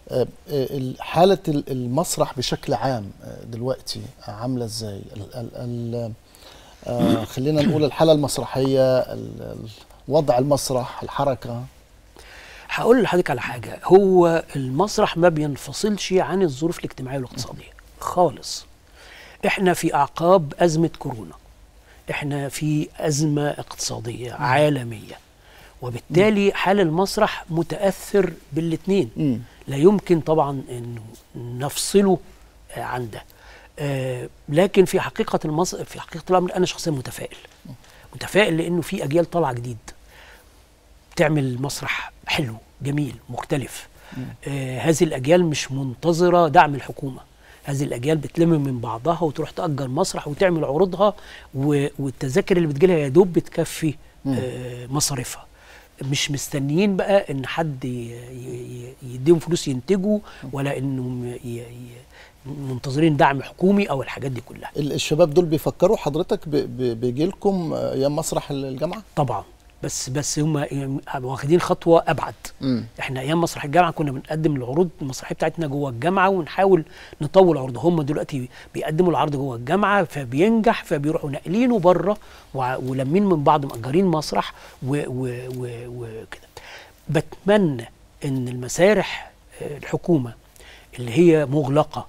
آه، ال- حالة ال- المسرح بشكل عام آه، دلوقتي عاملة ازاي؟ ال- ال- ال- آه، خلينا نقول الحالة المسرحية ال- ال- وضع المسرح الحركة
هقول لحضرتك على حاجه هو المسرح ما بينفصلش عن الظروف الاجتماعيه والاقتصاديه خالص احنا في اعقاب ازمه كورونا احنا في ازمه اقتصاديه عالميه وبالتالي حال المسرح متاثر بالاثنين
مم.
لا يمكن طبعا انه نفصله آه، عن ده آه، لكن في حقيقه المص... في حقيقه الامر انا شخصيا متفائل متفائل لانه في اجيال طالعه جديد تعمل مسرح حلو جميل مختلف آه هذه الاجيال مش منتظره دعم الحكومه هذه الاجيال بتلم من بعضها وتروح تاجر مسرح وتعمل عروضها و... والتذاكر اللي بتجيلها يا دوب بتكفي آه مصاريفها مش مستنيين بقى ان حد ي- ي- ي- يديهم فلوس ينتجوا ولا انهم ي- ي- منتظرين دعم حكومي او الحاجات دي كلها
ال- الشباب دول بيفكروا حضرتك بيجي لكم ايام مسرح الجامعة؟
طبعا بس بس هم واخدين خطوه ابعد
مم.
احنا ايام مسرح الجامعه كنا بنقدم العروض المسرحيه بتاعتنا جوه الجامعه ونحاول نطول عرض هم دلوقتي بيقدموا العرض جوه الجامعه فبينجح فبيروحوا ناقلينه بره وع- ولمين من بعض مأجرين مسرح و- و- و- وكده بتمنى ان المسارح آه، الحكومه اللي هي مغلقه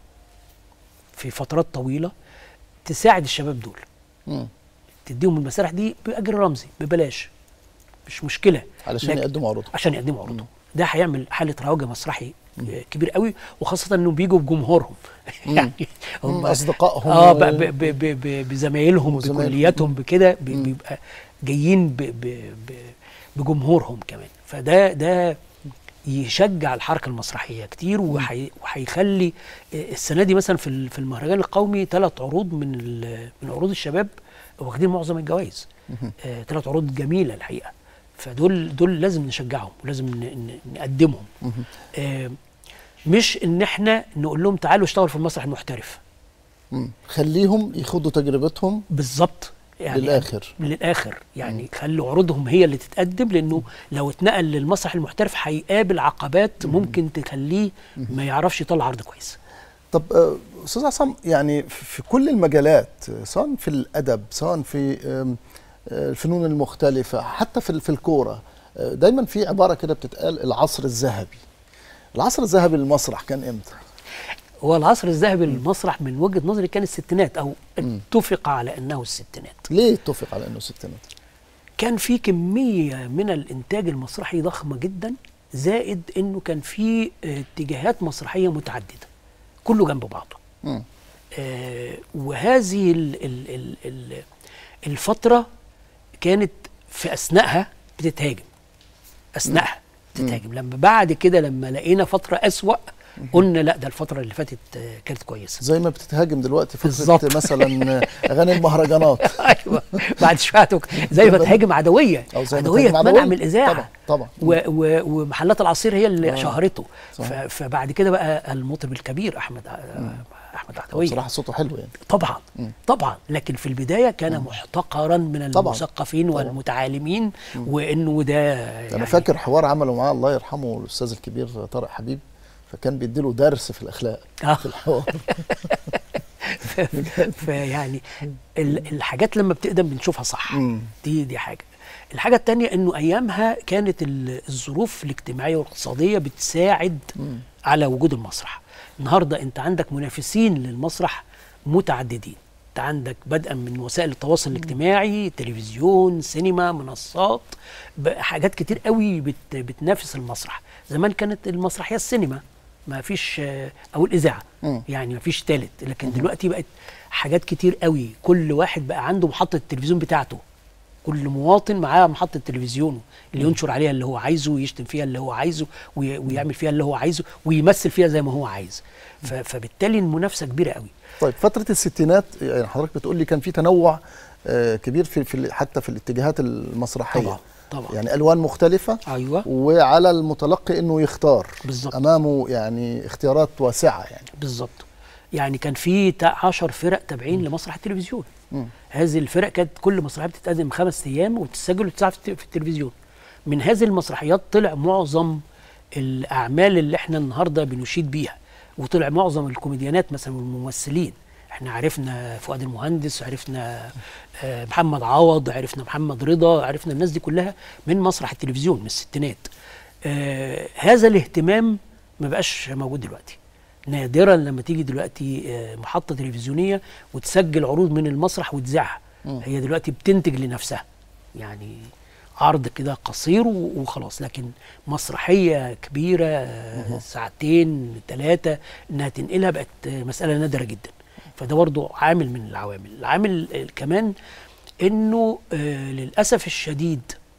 في فترات طويله تساعد الشباب دول
مم.
تديهم المسارح دي باجر رمزي ببلاش مش مشكله
علشان
لكن-
يقدموا عروضهم
عشان يقدموا عروضهم ده هيعمل حاله رواج مسرحي آه، كبير قوي وخاصه انه بيجوا بجمهورهم يعني
هم أصدقائهم
اه
و-
ب- ب- ب- ب- ب- بزمايلهم
وزمايلهم.
بكلياتهم بكده ب- بيبقى جايين ب- ب- ب- بجمهورهم كمان فده ده يشجع الحركه المسرحيه كتير وهي- وهيخلي آه، السنه دي مثلا في ال- في المهرجان القومي ثلاث عروض من ال- من عروض الشباب واخدين معظم الجوائز ثلاث عروض جميله الحقيقه فدول دول لازم نشجعهم ولازم ن- ن- نقدمهم آه، مش ان احنا نقول لهم تعالوا اشتغلوا في المسرح المحترف
مم. خليهم يخوضوا تجربتهم
بالظبط يعني
للآخر.
للاخر يعني خلوا عروضهم هي اللي تتقدم لانه لو اتنقل للمسرح المحترف هيقابل عقبات ممكن تخليه ما يعرفش يطلع عرض كويس
طب آه، استاذ عصام يعني في كل المجالات آه، سواء في الادب سواء في آم، آه، الفنون المختلفه حتى في في الكوره آه، دايما في عباره كده بتتقال العصر الذهبي العصر الذهبي للمسرح كان امتى
هو العصر الذهبي للمسرح من وجهه نظري كان الستينات او اتفق على انه الستينات
ليه اتفق على انه ستينات
كان في كميه من الانتاج المسرحي ضخمه جدا زائد انه كان في آه، اتجاهات مسرحيه متعدده كله جنب بعضه
مم.
آه، وهذه ال ال ال ال الفترة كانت في أثناءها بتتهاجم أثناءها بتتهاجم لما بعد كده لما لقينا فترة أسوأ قلنا لا ده الفترة اللي فاتت آه، كانت كويسة
زي ما بتتهاجم دلوقتي فكره
بالظبط.
مثلا آه، اغاني المهرجانات
ايوه بعد شويه هتك- زي ما تهاجم عدويه
أو زي ما
عدويه
تهاجم
اتمنع
عدوية.
من الاذاعه
طبعا، طبعا.
و و ومحلات العصير هي اللي
آه.
شهرته
صح.
ف فبعد كده بقى المطرب الكبير احمد ع- احمد عدويه
بصراحه صوته حلو يعني
طبعا طبعا لكن في البدايه كان محتقرا من
طبعاً.
المثقفين
طبعاً.
والمتعالمين وانه ده
انا
يعني
فاكر حوار عمله معاه الله يرحمه الاستاذ الكبير طارق حبيب فكان بيديله درس في الاخلاق
آه.
في الحوار
فيعني ال- الحاجات لما بتقدم بنشوفها صح
مم.
دي دي حاجه الحاجه التانية انه ايامها كانت ال- الظروف الاجتماعيه والاقتصاديه بتساعد على وجود المسرح النهارده انت عندك منافسين للمسرح متعددين انت عندك بدءا من وسائل التواصل الاجتماعي تلفزيون سينما منصات ب- حاجات كتير قوي بت بتنافس المسرح زمان كانت المسرحيه السينما ما فيش آه، او الاذاعه
مم.
يعني ما فيش تالت لكن دلوقتي بقت حاجات كتير قوي كل واحد بقى عنده محطه التلفزيون بتاعته كل مواطن معاه محطه تلفزيونه اللي ينشر عليها اللي هو عايزه ويشتم فيها اللي هو عايزه وي- ويعمل فيها اللي هو عايزه ويمثل فيها زي ما هو عايز ف- فبالتالي المنافسه كبيره قوي
طيب فترة الستينات يعني حضرتك بتقول لي كان في تنوع آه، كبير في, في ال- حتى في الاتجاهات المسرحية
طبعا طبعا
يعني ألوان مختلفة
ايوه
وعلى المتلقي انه يختار
بالظبط.
امامه يعني اختيارات واسعة يعني
بالظبط يعني كان في 10 فرق تابعين لمسرح التلفزيون
مم.
هذه الفرق كانت كل مسرحيه بتتقدم خمس ايام وتسجل وتتذاع في الت- في التلفزيون من هذه المسرحيات طلع معظم الاعمال اللي احنا النهارده بنشيد بيها وطلع معظم الكوميديانات مثلا والممثلين احنا عرفنا فؤاد المهندس عرفنا آه، محمد عوض عرفنا محمد رضا عرفنا الناس دي كلها من مسرح التلفزيون من الستينات آه، هذا الاهتمام ما بقاش موجود دلوقتي نادرا لما تيجي دلوقتي آه، محطة تلفزيونية وتسجل عروض من المسرح وتذاعها هي دلوقتي بتنتج لنفسها يعني عرض كده قصير و- وخلاص لكن مسرحية كبيرة آه، ساعتين ثلاثة انها تنقلها بقت آه، مسألة نادرة جدا فده برضو عامل من العوامل العامل آه، كمان انه آه، للأسف الشديد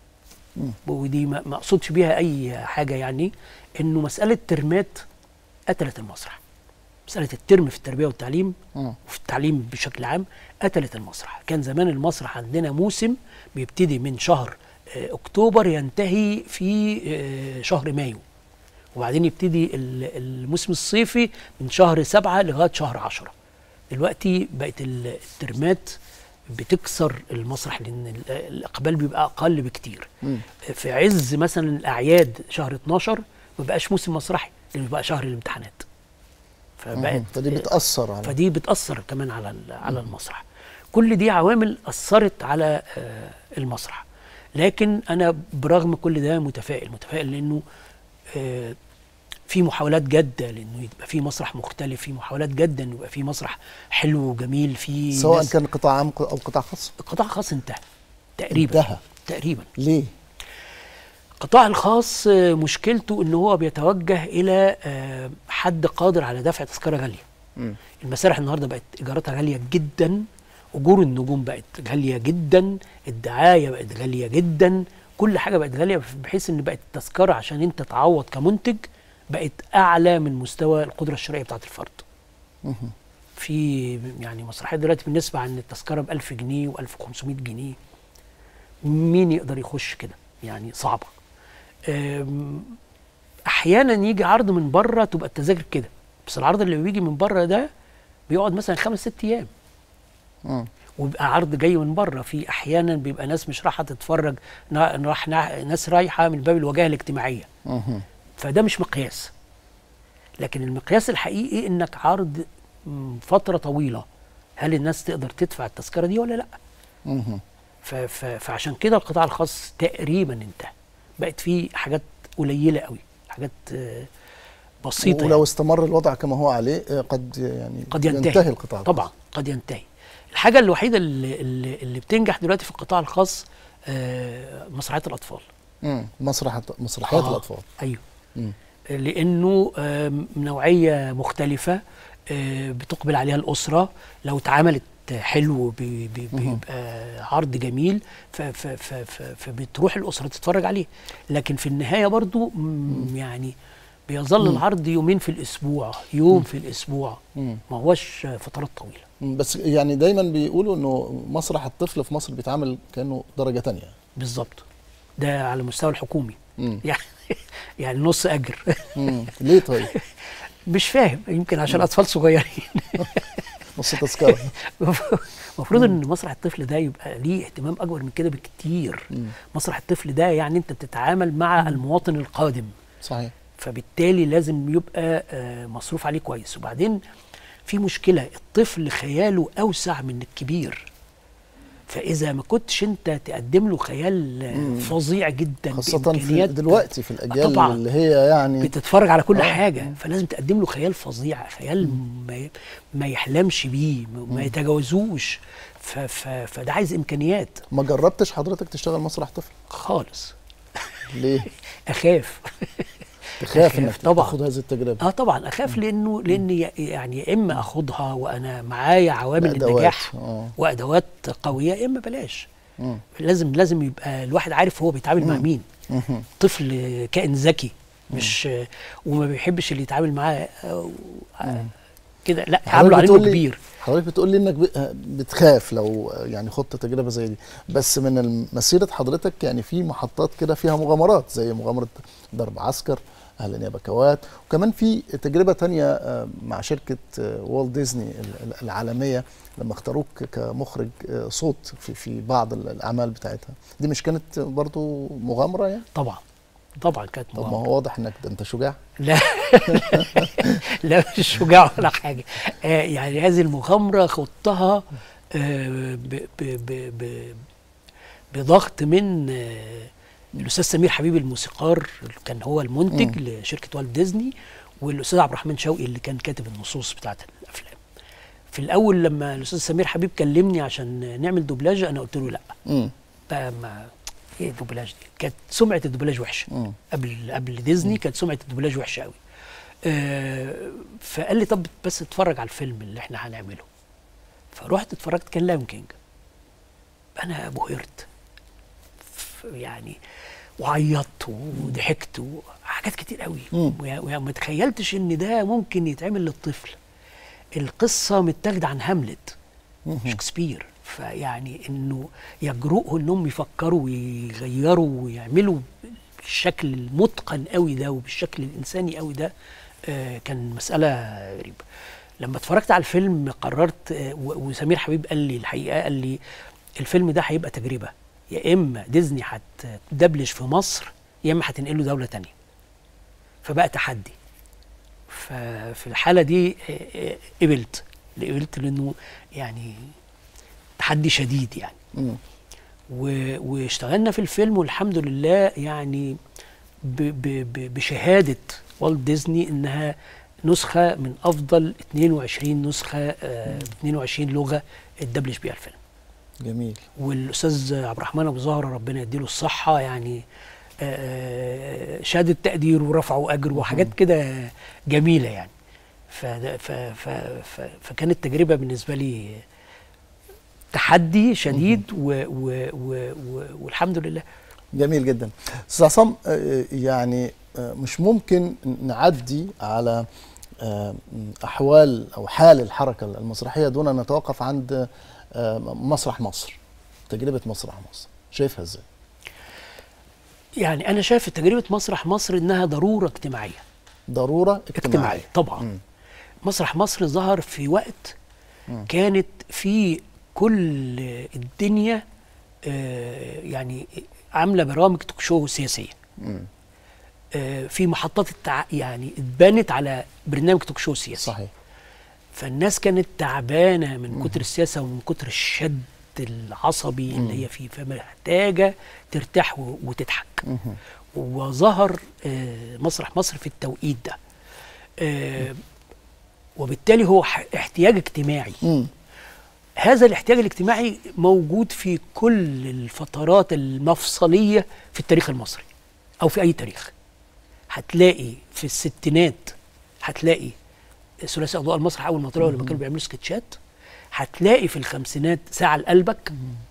ودي ما ما اقصدش بيها اي حاجه يعني انه مساله ترمات قتلت المسرح مساله الترم في التربيه والتعليم
مم.
وفي التعليم بشكل عام قتلت المسرح كان زمان المسرح عندنا موسم بيبتدي من شهر آه، اكتوبر ينتهي في آه، شهر مايو وبعدين يبتدي ال- الموسم الصيفي من شهر سبعة لغاية شهر عشرة دلوقتي بقت ال- الترمات بتكسر المسرح لان ال- الاقبال بيبقى اقل بكتير
مم.
في عز مثلا الاعياد شهر 12 ما بقاش موسم مسرحي لانه بقى شهر الامتحانات فبقت
مم. فدي بتاثر على
فدي بتاثر كمان على ال- على المسرح كل دي عوامل اثرت على آه، المسرح لكن انا برغم كل ده متفائل متفائل لانه آه، في محاولات جاده لانه يبقى في مسرح مختلف في محاولات جاده انه يبقى في مسرح حلو وجميل في
سواء
ناس-
كان قطاع عام او قطاع خاص
القطاع الخاص انتهى تقريبا
انتهى
تقريبا
ليه؟
القطاع الخاص آه، مشكلته ان هو بيتوجه الى آه، حد قادر على دفع تذكره غاليه
مم.
المسارح النهارده بقت ايجاراتها غاليه جدا اجور النجوم بقت غاليه جدا الدعايه بقت غاليه جدا كل حاجه بقت غاليه بحيث ان بقت التذكره عشان انت تعوض كمنتج بقت اعلى من مستوى القدره الشرائيه بتاعت الفرد
مهم.
في يعني مسرحيات دلوقتي بنسمع عن التذكره ب 1000 جنيه و1500 جنيه مين يقدر يخش كده يعني صعبه أم، احيانا يجي عرض من بره تبقى التذاكر كده بس العرض اللي بيجي من بره ده بيقعد مثلا خمس ست ايام
مم.
ويبقى عرض جاي من بره في احيانا بيبقى ناس مش رايحه تتفرج نا- راح نا- ناس رايحه من باب الوجاهه الاجتماعيه
مهم.
فده مش مقياس لكن المقياس الحقيقي انك عرض م، فتره طويله هل الناس تقدر تدفع التذكره دي ولا لا
مهم.
ف- ف- فعشان كده القطاع الخاص تقريبا انتهى بقت فيه حاجات قليله قوي حاجات آه، بسيطه
ولو
يعني.
استمر الوضع كما هو عليه آه، قد يعني
قد ينتهي,
ينتهي القطاع
طبعا قد ينتهي الحاجه الوحيده اللي, اللي, اللي بتنجح دلوقتي في القطاع الخاص آه، مسرحيات الاطفال
مم. مسرح مسرحيات
آه،
الاطفال
ايوه
مم.
لانه آم، نوعيه مختلفه آه، بتقبل عليها الاسره لو اتعملت حلو بي- بي- بيبقى عرض جميل ف- ف- ف- ف- فبتروح الاسره تتفرج عليه لكن في النهايه برضو مم، يعني بيظل العرض يومين في الاسبوع يوم في الاسبوع
مم.
ما هوش فترات طويله
مم. بس يعني دايما بيقولوا انه مسرح الطفل في مصر بيتعامل كانه درجه تانية
بالظبط ده على المستوى الحكومي
مم.
يعني يعني نص اجر
مم. ليه طيب؟
مش فاهم يمكن عشان اطفال صغيرين
نص تذكره
المفروض ان مسرح الطفل ده يبقى ليه اهتمام اكبر من كده بكتير
مم.
مسرح الطفل ده يعني انت بتتعامل مع المواطن القادم
صحيح
فبالتالي لازم يبقى آه، مصروف عليه كويس وبعدين في مشكله الطفل خياله اوسع من الكبير فاذا ما كنتش انت تقدم له خيال آه، فظيع جدا
خاصة في
بإمكانيات
دلوقتي في الأجيال
طبعاً.
اللي هي يعني
بتتفرج على كل
آه.
حاجه فلازم تقدم له خيال فظيع خيال ما, ما يحلمش بيه ما- ما يتجاوزوش ف ف فده عايز امكانيات
ما جربتش حضرتك تشتغل مسرح طفل
خالص
ليه؟
اخاف
تخاف انك
طبعاً.
تاخد هذه التجربة
اه طبعا اخاف لانه لان ي- يعني يا اما اخدها وانا معايا عوامل
بأدوات.
النجاح
آه.
وادوات قويه يا اما بلاش
مم.
لازم لازم يبقى الواحد عارف هو بيتعامل مع مين
مهم.
طفل كائن ذكي مش وما بيحبش اللي يتعامل معاه آه، آه، كده لا يعامله على انه
بتقول لي-
كبير
حضرتك بتقول لي انك ب- بتخاف لو يعني خدت تجربه زي دي بس من مسيره حضرتك يعني في محطات كده فيها مغامرات زي مغامره ضرب عسكر اهل نيابه كوات وكمان في تجربه تانية آه، مع شركه آه، والت ديزني ال- ال- العالميه لما اختاروك كمخرج آه، صوت في في بعض ال- الاعمال بتاعتها دي مش كانت برضو مغامره يعني
طبعا طبعا كانت
طب ما
مغامره
هو واضح انك ده انت شجاع
لا لا مش شجاع ولا حاجه آه يعني هذه المغامره خضتها آه ب ب ب ب بضغط من آه الاستاذ سمير حبيب الموسيقار اللي كان هو المنتج لشركه والت ديزني والاستاذ عبد الرحمن شوقي اللي كان كاتب النصوص بتاعت الافلام في الاول لما الاستاذ سمير حبيب كلمني عشان نعمل دوبلاج انا قلت له لا
امم
بقى ما ايه الدوبلاج دي كانت سمعه الدوبلاج وحشه
مم.
قبل قبل ديزني كانت سمعه الدوبلاج وحشه قوي آه فقال لي طب بس اتفرج على الفيلم اللي احنا هنعمله فرحت اتفرجت كان لايون كينج انا بهرت ف- يعني وعيطت وضحكت وحاجات كتير قوي
مم.
ويا- ويا- ما تخيلتش ان ده ممكن يتعمل للطفل القصه متاخده عن هاملت
مهم.
شكسبير فيعني انه يجرؤوا انهم يفكروا ويغيروا ويعملوا بالشكل المتقن قوي ده وبالشكل الانساني قوي ده آه، كان مساله غريبه لما اتفرجت على الفيلم قررت آه، و- وسمير حبيب قال لي الحقيقه قال لي الفيلم ده هيبقى تجربه يا اما ديزني هتدبلج في مصر يا اما هتنقله دوله تانية فبقى تحدي ففي الحاله دي آه، آه، قبلت قبلت لانه يعني تحدي شديد يعني
مم.
و- واشتغلنا في الفيلم والحمد لله يعني ب ب ب بشهاده والت ديزني انها نسخه من افضل 22 نسخه آه، ب 22 لغه اتدبلج بيها الفيلم
جميل
والاستاذ عبد الرحمن ابو زهره ربنا يديله الصحه يعني آه، شهاده تقدير ورفعوا اجر وحاجات كده جميله يعني ف ف ف ف فكانت تجربه بالنسبه لي تحدي شديد و و و و والحمد لله
جميل جدا استاذ عصام آه، يعني آه، مش ممكن نعدي على آه، احوال او حال الحركه المسرحيه دون ان نتوقف عند آه، مسرح مصر تجربه مسرح مصر شايفها ازاي
يعني انا شايف تجربه مسرح مصر انها ضروره اجتماعيه
ضروره
اجتماعيه
اجتماعيه
طبعا
مم.
مسرح مصر ظهر في وقت
مم.
كانت في كل الدنيا آه، يعني عامله برامج توك شو سياسيه
مم.
آه، في محطات التع... يعني اتبنت على برنامج توك شو سياسي
صحيح
فالناس كانت تعبانه من كتر السياسه ومن كتر الشد العصبي اللي هي فيه فمحتاجه ترتاح و- وتضحك
مهم.
وظهر آه، مسرح مصر في التوقيت ده آه، وبالتالي هو ح- احتياج اجتماعي
مم.
هذا الاحتياج الاجتماعي موجود في كل الفترات المفصلية في التاريخ المصري أو في أي تاريخ هتلاقي في الستينات هتلاقي ثلاثي أضواء المسرح أول ما طلعوا لما كانوا بيعملوا سكتشات هتلاقي في الخمسينات ساعة لقلبك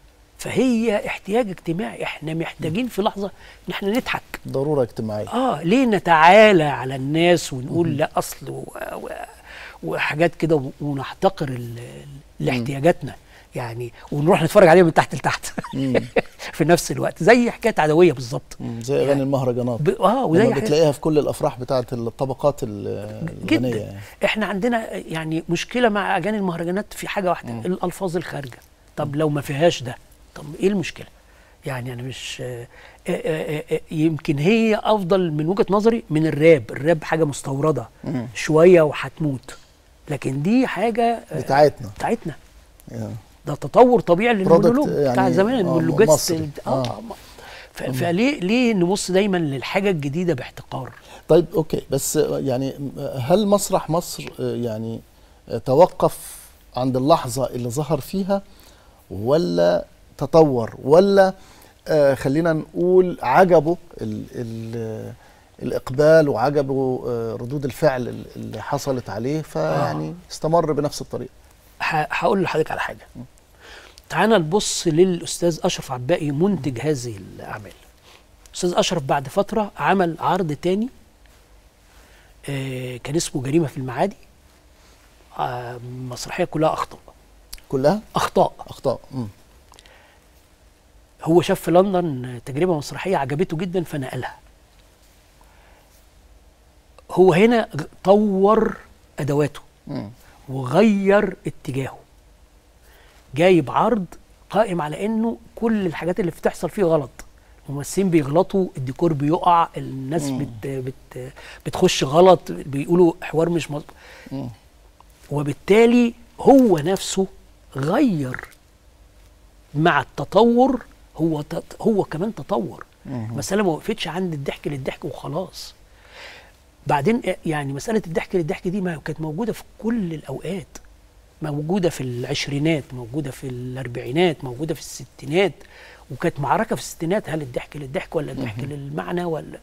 فهي احتياج اجتماعي احنا محتاجين في لحظة ان احنا نضحك
ضروره اجتماعيه
اه ليه نتعالى على الناس ونقول لا اصل و... و... وحاجات كده و- ونحتقر ال... لاحتياجاتنا يعني ونروح نتفرج عليها من تحت لتحت
مم.
في نفس الوقت زي حكايه عدويه بالظبط
مم. زي اغاني المهرجانات
ب... اه وزي
لما
حاجة-
بتلاقيها في كل الافراح بتاعه الطبقات ال- الغنيه
جدا
يعني.
احنا عندنا يعني مشكله مع اغاني المهرجانات في حاجه واحده الالفاظ الخارجه طب لو ما فيهاش ده طب ايه المشكله يعني انا مش آه، آه، آه، آه، يمكن هي افضل من وجهه نظري من الراب الراب حاجه مستورده
مم.
شويه وهتموت لكن دي حاجه آه،
بتاعتنا
بتاعتنا
يعني.
ده تطور طبيعي
Product
للمونولوج بتاع
يعني
زمان
آه،
المونولوجات
مصري.
اه,
آه.
آه. ف- فليه ليه نبص دايما للحاجه الجديده باحتقار
طيب اوكي بس يعني هل مسرح مصر يعني توقف عند اللحظه اللي ظهر فيها ولا تطور ولا آه، خلينا نقول عجبه ال ال الاقبال وعجبه آه، ردود الفعل اللي حصلت عليه فيعني استمر بنفس الطريقه
ه- هقول لحضرتك على حاجه تعالى نبص للاستاذ اشرف عباقي منتج هذه الاعمال استاذ اشرف بعد فتره عمل عرض تاني آه كان اسمه جريمه في المعادي آه مسرحيه كلها اخطاء
كلها
اخطاء
اخطاء مم.
هو شاف في لندن تجربه مسرحيه عجبته جدا فنقلها هو هنا غ- طور ادواته
مم.
وغير اتجاهه جايب عرض قائم على انه كل الحاجات اللي بتحصل فيه غلط ممثلين بيغلطوا الديكور بيقع الناس بت بت بتخش غلط بيقولوا حوار مش مظبوط
مم.
وبالتالي هو نفسه غير مع التطور هو تط- هو كمان تطور مسألة ما وقفتش عند الضحك للضحك وخلاص بعدين يعني مسألة الضحك للضحك دي ما كانت موجودة في كل الأوقات موجودة في العشرينات موجودة في الأربعينات موجودة في الستينات وكانت معركة في الستينات هل الضحك للضحك ولا الضحك للمعنى ولا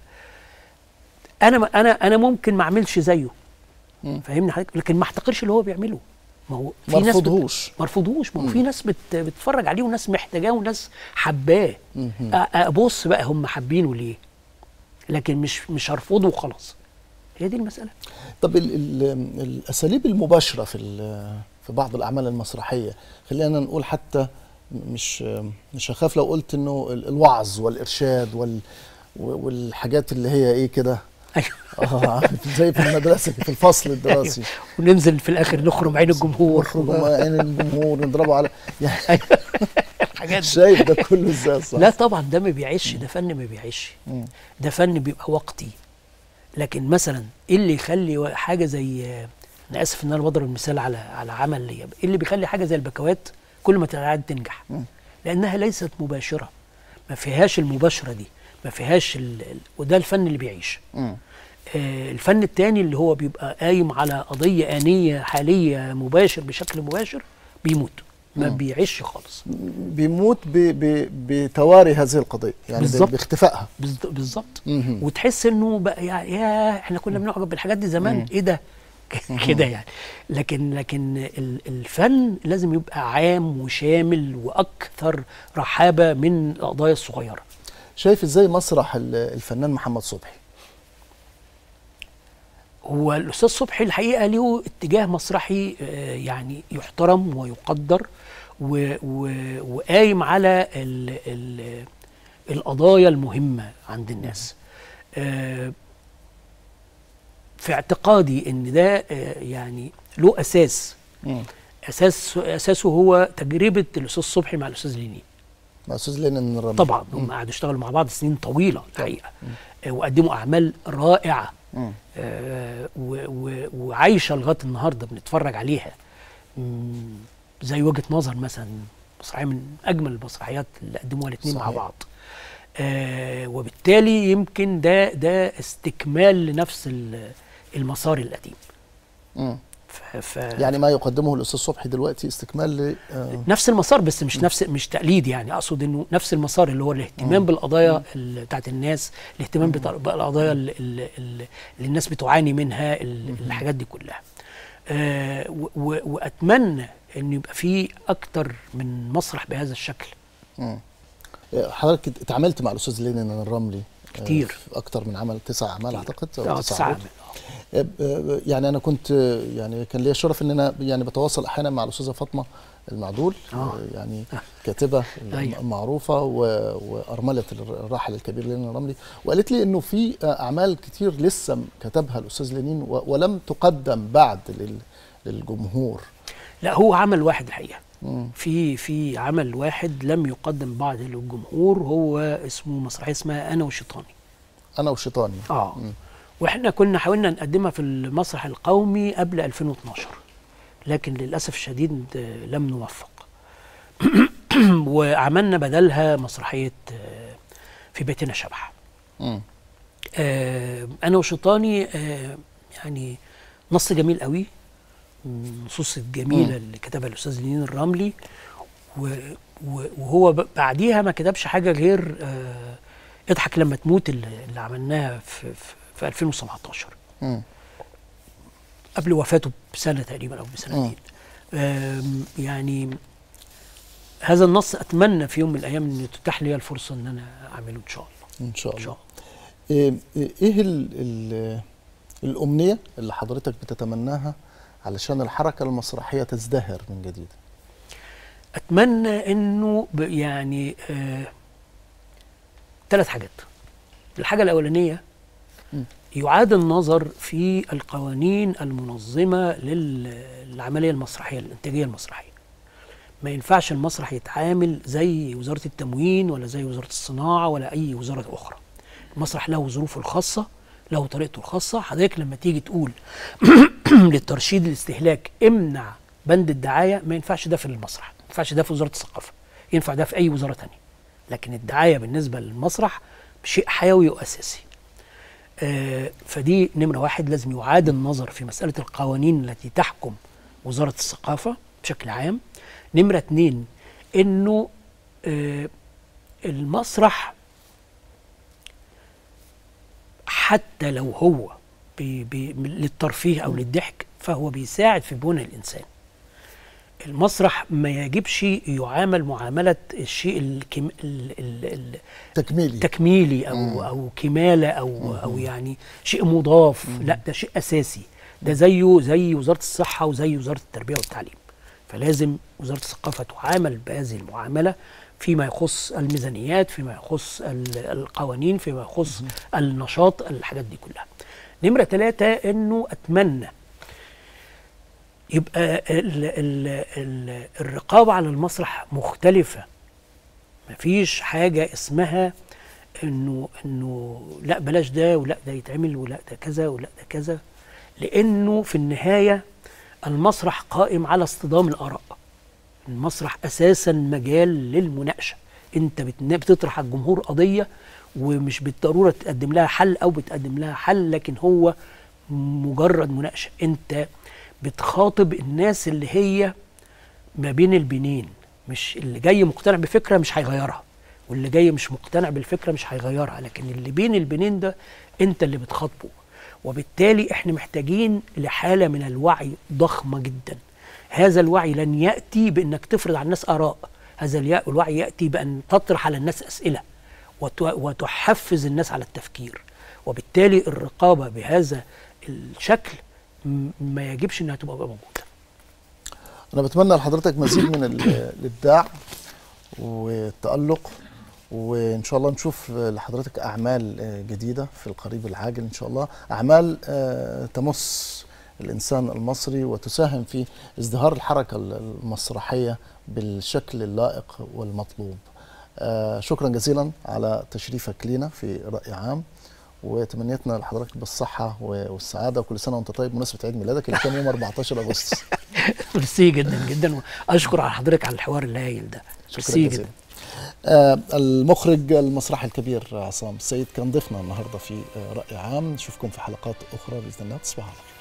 أنا ما- أنا أنا ممكن ما أعملش زيه
مم.
فاهمني حضرتك لكن ما احتقرش اللي هو بيعمله ما هو في ناس بت-
مرفضهوش
مرفوضوش ما هو في ناس بت بتتفرج عليه وناس محتاجاه وناس حباه
مهم.
أ- ابص بقى هم حابينه ليه لكن مش مش هرفضه وخلاص هي دي المساله
طب ال ال الاساليب المباشره في ال- في بعض الاعمال المسرحيه خلينا نقول حتى مش مش هخاف لو قلت انه ال- الوعظ والارشاد وال والحاجات اللي هي ايه كده
ايوه
اه زي في المدرسه في الفصل الدراسي
وننزل في الاخر نخرم عين الجمهور
نخرج مع عين الجمهور نضربه على يعني
أيوة. الحاجات دي
شايف ده كله ازاي صح
لا طبعا ده ما بيعيش ده فن ما بيعيش
مم.
ده فن بيبقى وقتي لكن مثلا ايه اللي يخلي و- حاجه زي انا اسف ان انا بضرب المثال على على عمل ليا ايه اللي بيخلي حاجه زي البكوات كل ما تقعد تنجح
مم.
لانها ليست مباشره ما فيهاش المباشره دي ما فيهاش ال... ال- وده الفن اللي بيعيش
مم.
آه الفن التاني اللي هو بيبقى قايم على قضيه انيه حاليه مباشر بشكل مباشر بيموت ما بيعيش خالص
بيموت ب ب بتواري هذه القضيه يعني ب-
بالظبط.
باختفائها
بالظ- بالظبط
مهم.
وتحس انه بقى يا, يا احنا كنا بنعجب بالحاجات دي زمان ايه ده كده يعني لكن لكن ال- الفن لازم يبقى عام وشامل واكثر رحابه من القضايا الصغيره
شايف ازاي مسرح ال- الفنان محمد صبحي
هو الاستاذ صبحي الحقيقه له اتجاه مسرحي آه، يعني يحترم ويقدر و- و- وقايم على ال ال القضايا المهمه عند الناس آه، في اعتقادي ان ده آه، يعني له اساس
مم.
اساس اساسه هو تجربه الاستاذ صبحي مع الاستاذ ليني
مع استاذ لينين الرملي
طبعا هم قعدوا يشتغلوا مع بعض سنين طويله الحقيقه آه، وقدموا اعمال رائعه
مم.
آه، و- و- وعايشه لغايه النهارده بنتفرج عليها مم، زي وجهه نظر مثلا مسرحيه من اجمل المسرحيات اللي قدموها الاثنين مع
صحيح.
بعض آه، وبالتالي يمكن ده ده استكمال لنفس ال- المسار القديم
مم.
ف ف
يعني ما يقدمه الاستاذ صبحي دلوقتي استكمال ل آه،
نفس المسار بس مش نفس مش تقليد يعني اقصد انه نفس المسار اللي هو الاهتمام بالقضايا ال- بتاعت الناس الاهتمام بتاع- بالقضايا اللي, اللي, اللي الناس بتعاني منها ال- الحاجات دي كلها آه و- و- واتمنى ان يبقى في اكتر من مسرح بهذا الشكل
مم. حضرتك اتعاملت مع الاستاذ لينين الرملي آه،
كتير.
في اكتر من عمل تسع اعمال اعتقد أو
آه،
تسع
تسعة
عروض.
من-
آه، آه، يعني انا كنت آه، يعني كان لي الشرف ان انا يعني بتواصل احيانا مع الاستاذه فاطمه المعدول
آه.
آه، يعني كاتبه
أيوة.
معروفه و- وارمله الراحل الكبير لينين الرملي وقالت لي انه في آه، اعمال كتير لسه كتبها الاستاذ لينين و- ولم تقدم بعد لل- للجمهور
لا هو عمل واحد الحقيقه
مم.
في في عمل واحد لم يقدم بعد للجمهور هو اسمه مسرحيه اسمها انا وشيطاني
انا وشيطاني
اه
مم.
واحنا كنا حاولنا نقدمها في المسرح القومي قبل 2012 لكن للاسف الشديد آه، لم نوفق وعملنا بدلها مسرحيه آه، في بيتنا شبح
مم.
آه، انا وشيطاني آه، يعني نص جميل قوي من النصوص الجميله اللي كتبها الاستاذ لينين الرملي و- و- وهو ب- بعديها ما كتبش حاجه غير آه، اضحك لما تموت اللي اللي عملناها في, في, في 2017
مم.
قبل وفاته بسنه تقريبا او بسنتين آم، يعني هذا النص اتمنى في يوم من الايام ان تتاح لي الفرصه ان انا اعمله ان شاء الله
ان شاء
ان
الله
شاء الله
ايه إيه ال ال الامنيه اللي حضرتك بتتمناها علشان الحركه المسرحيه تزدهر من جديد
اتمنى انه ب- يعني آه ثلاث حاجات الحاجه الاولانيه
م.
يعاد النظر في القوانين المنظمه لل- للعمليه المسرحيه الانتاجيه المسرحيه ما ينفعش المسرح يتعامل زي وزاره التموين ولا زي وزاره الصناعه ولا اي وزاره اخرى المسرح له ظروفه الخاصه له طريقته الخاصه حضرتك لما تيجي تقول للترشيد الاستهلاك امنع بند الدعايه ما ينفعش ده في المسرح ما ينفعش ده في وزاره الثقافه ينفع ده في اي وزاره تانية لكن الدعايه بالنسبه للمسرح شيء حيوي واساسي آه، فدي نمرة واحد لازم يعاد النظر في مسألة القوانين التي تحكم وزارة الثقافة بشكل عام نمرة اتنين انه آه، المسرح حتى لو هو بي بي للترفيه او للضحك فهو بيساعد في بناء الانسان المسرح ما يجبش يعامل معاملة الشيء الكم... ال... ال... ال...
تكميلي
تكميلي او او كماله او او يعني شيء مضاف لا ده شيء اساسي ده زيه زي وزاره الصحه وزي وزاره التربيه والتعليم فلازم وزاره الثقافه تعامل بهذه المعامله فيما يخص الميزانيات فيما يخص ال- القوانين فيما يخص النشاط الحاجات دي كلها نمره ثلاثة انه اتمنى يبقى ال ال ال الرقابه على المسرح مختلفه مفيش حاجة اسمها انه انه لا بلاش ده ولا ده يتعمل ولا ده كذا ولا ده كذا لانه في النهاية المسرح قائم على اصطدام الآراء المسرح اساسا مجال للمناقشة انت بتنا- بتطرح على الجمهور قضية ومش بالضرورة تقدم لها حل او بتقدم لها حل لكن هو مجرد مناقشة انت بتخاطب الناس اللي هي ما بين البنين مش اللي جاي مقتنع بفكره مش هيغيرها واللي جاي مش مقتنع بالفكره مش هيغيرها لكن اللي بين البنين ده انت اللي بتخاطبه وبالتالي احنا محتاجين لحاله من الوعي ضخمه جدا هذا الوعي لن ياتي بانك تفرض على الناس اراء هذا اليا- الوعي ياتي بان تطرح على الناس اسئله وت- وتحفز الناس على التفكير وبالتالي الرقابه بهذا الشكل م- ما يجبش انها تبقى موجوده
انا بتمنى لحضرتك مزيد من ال- الابداع والتالق وان شاء الله نشوف لحضرتك اعمال آه، جديده في القريب العاجل ان شاء الله اعمال آه، تمس الانسان المصري وتساهم في ازدهار الحركه المسرحيه بالشكل اللائق والمطلوب آه، شكرا جزيلا على تشريفك لينا في راي عام وتمنيتنا لحضرتك بالصحه والسعاده وكل سنه وانت طيب بمناسبه عيد ميلادك اللي كان يوم 14 اغسطس
ميرسي جدا جدا واشكر على حضرتك على الحوار الهايل ده
شكرا
ميرسي
جزيلا آه المخرج المسرحي الكبير عصام السيد كان ضيفنا النهارده في آه رأي عام نشوفكم في حلقات أخرى بإذن الله تصبحوا على خير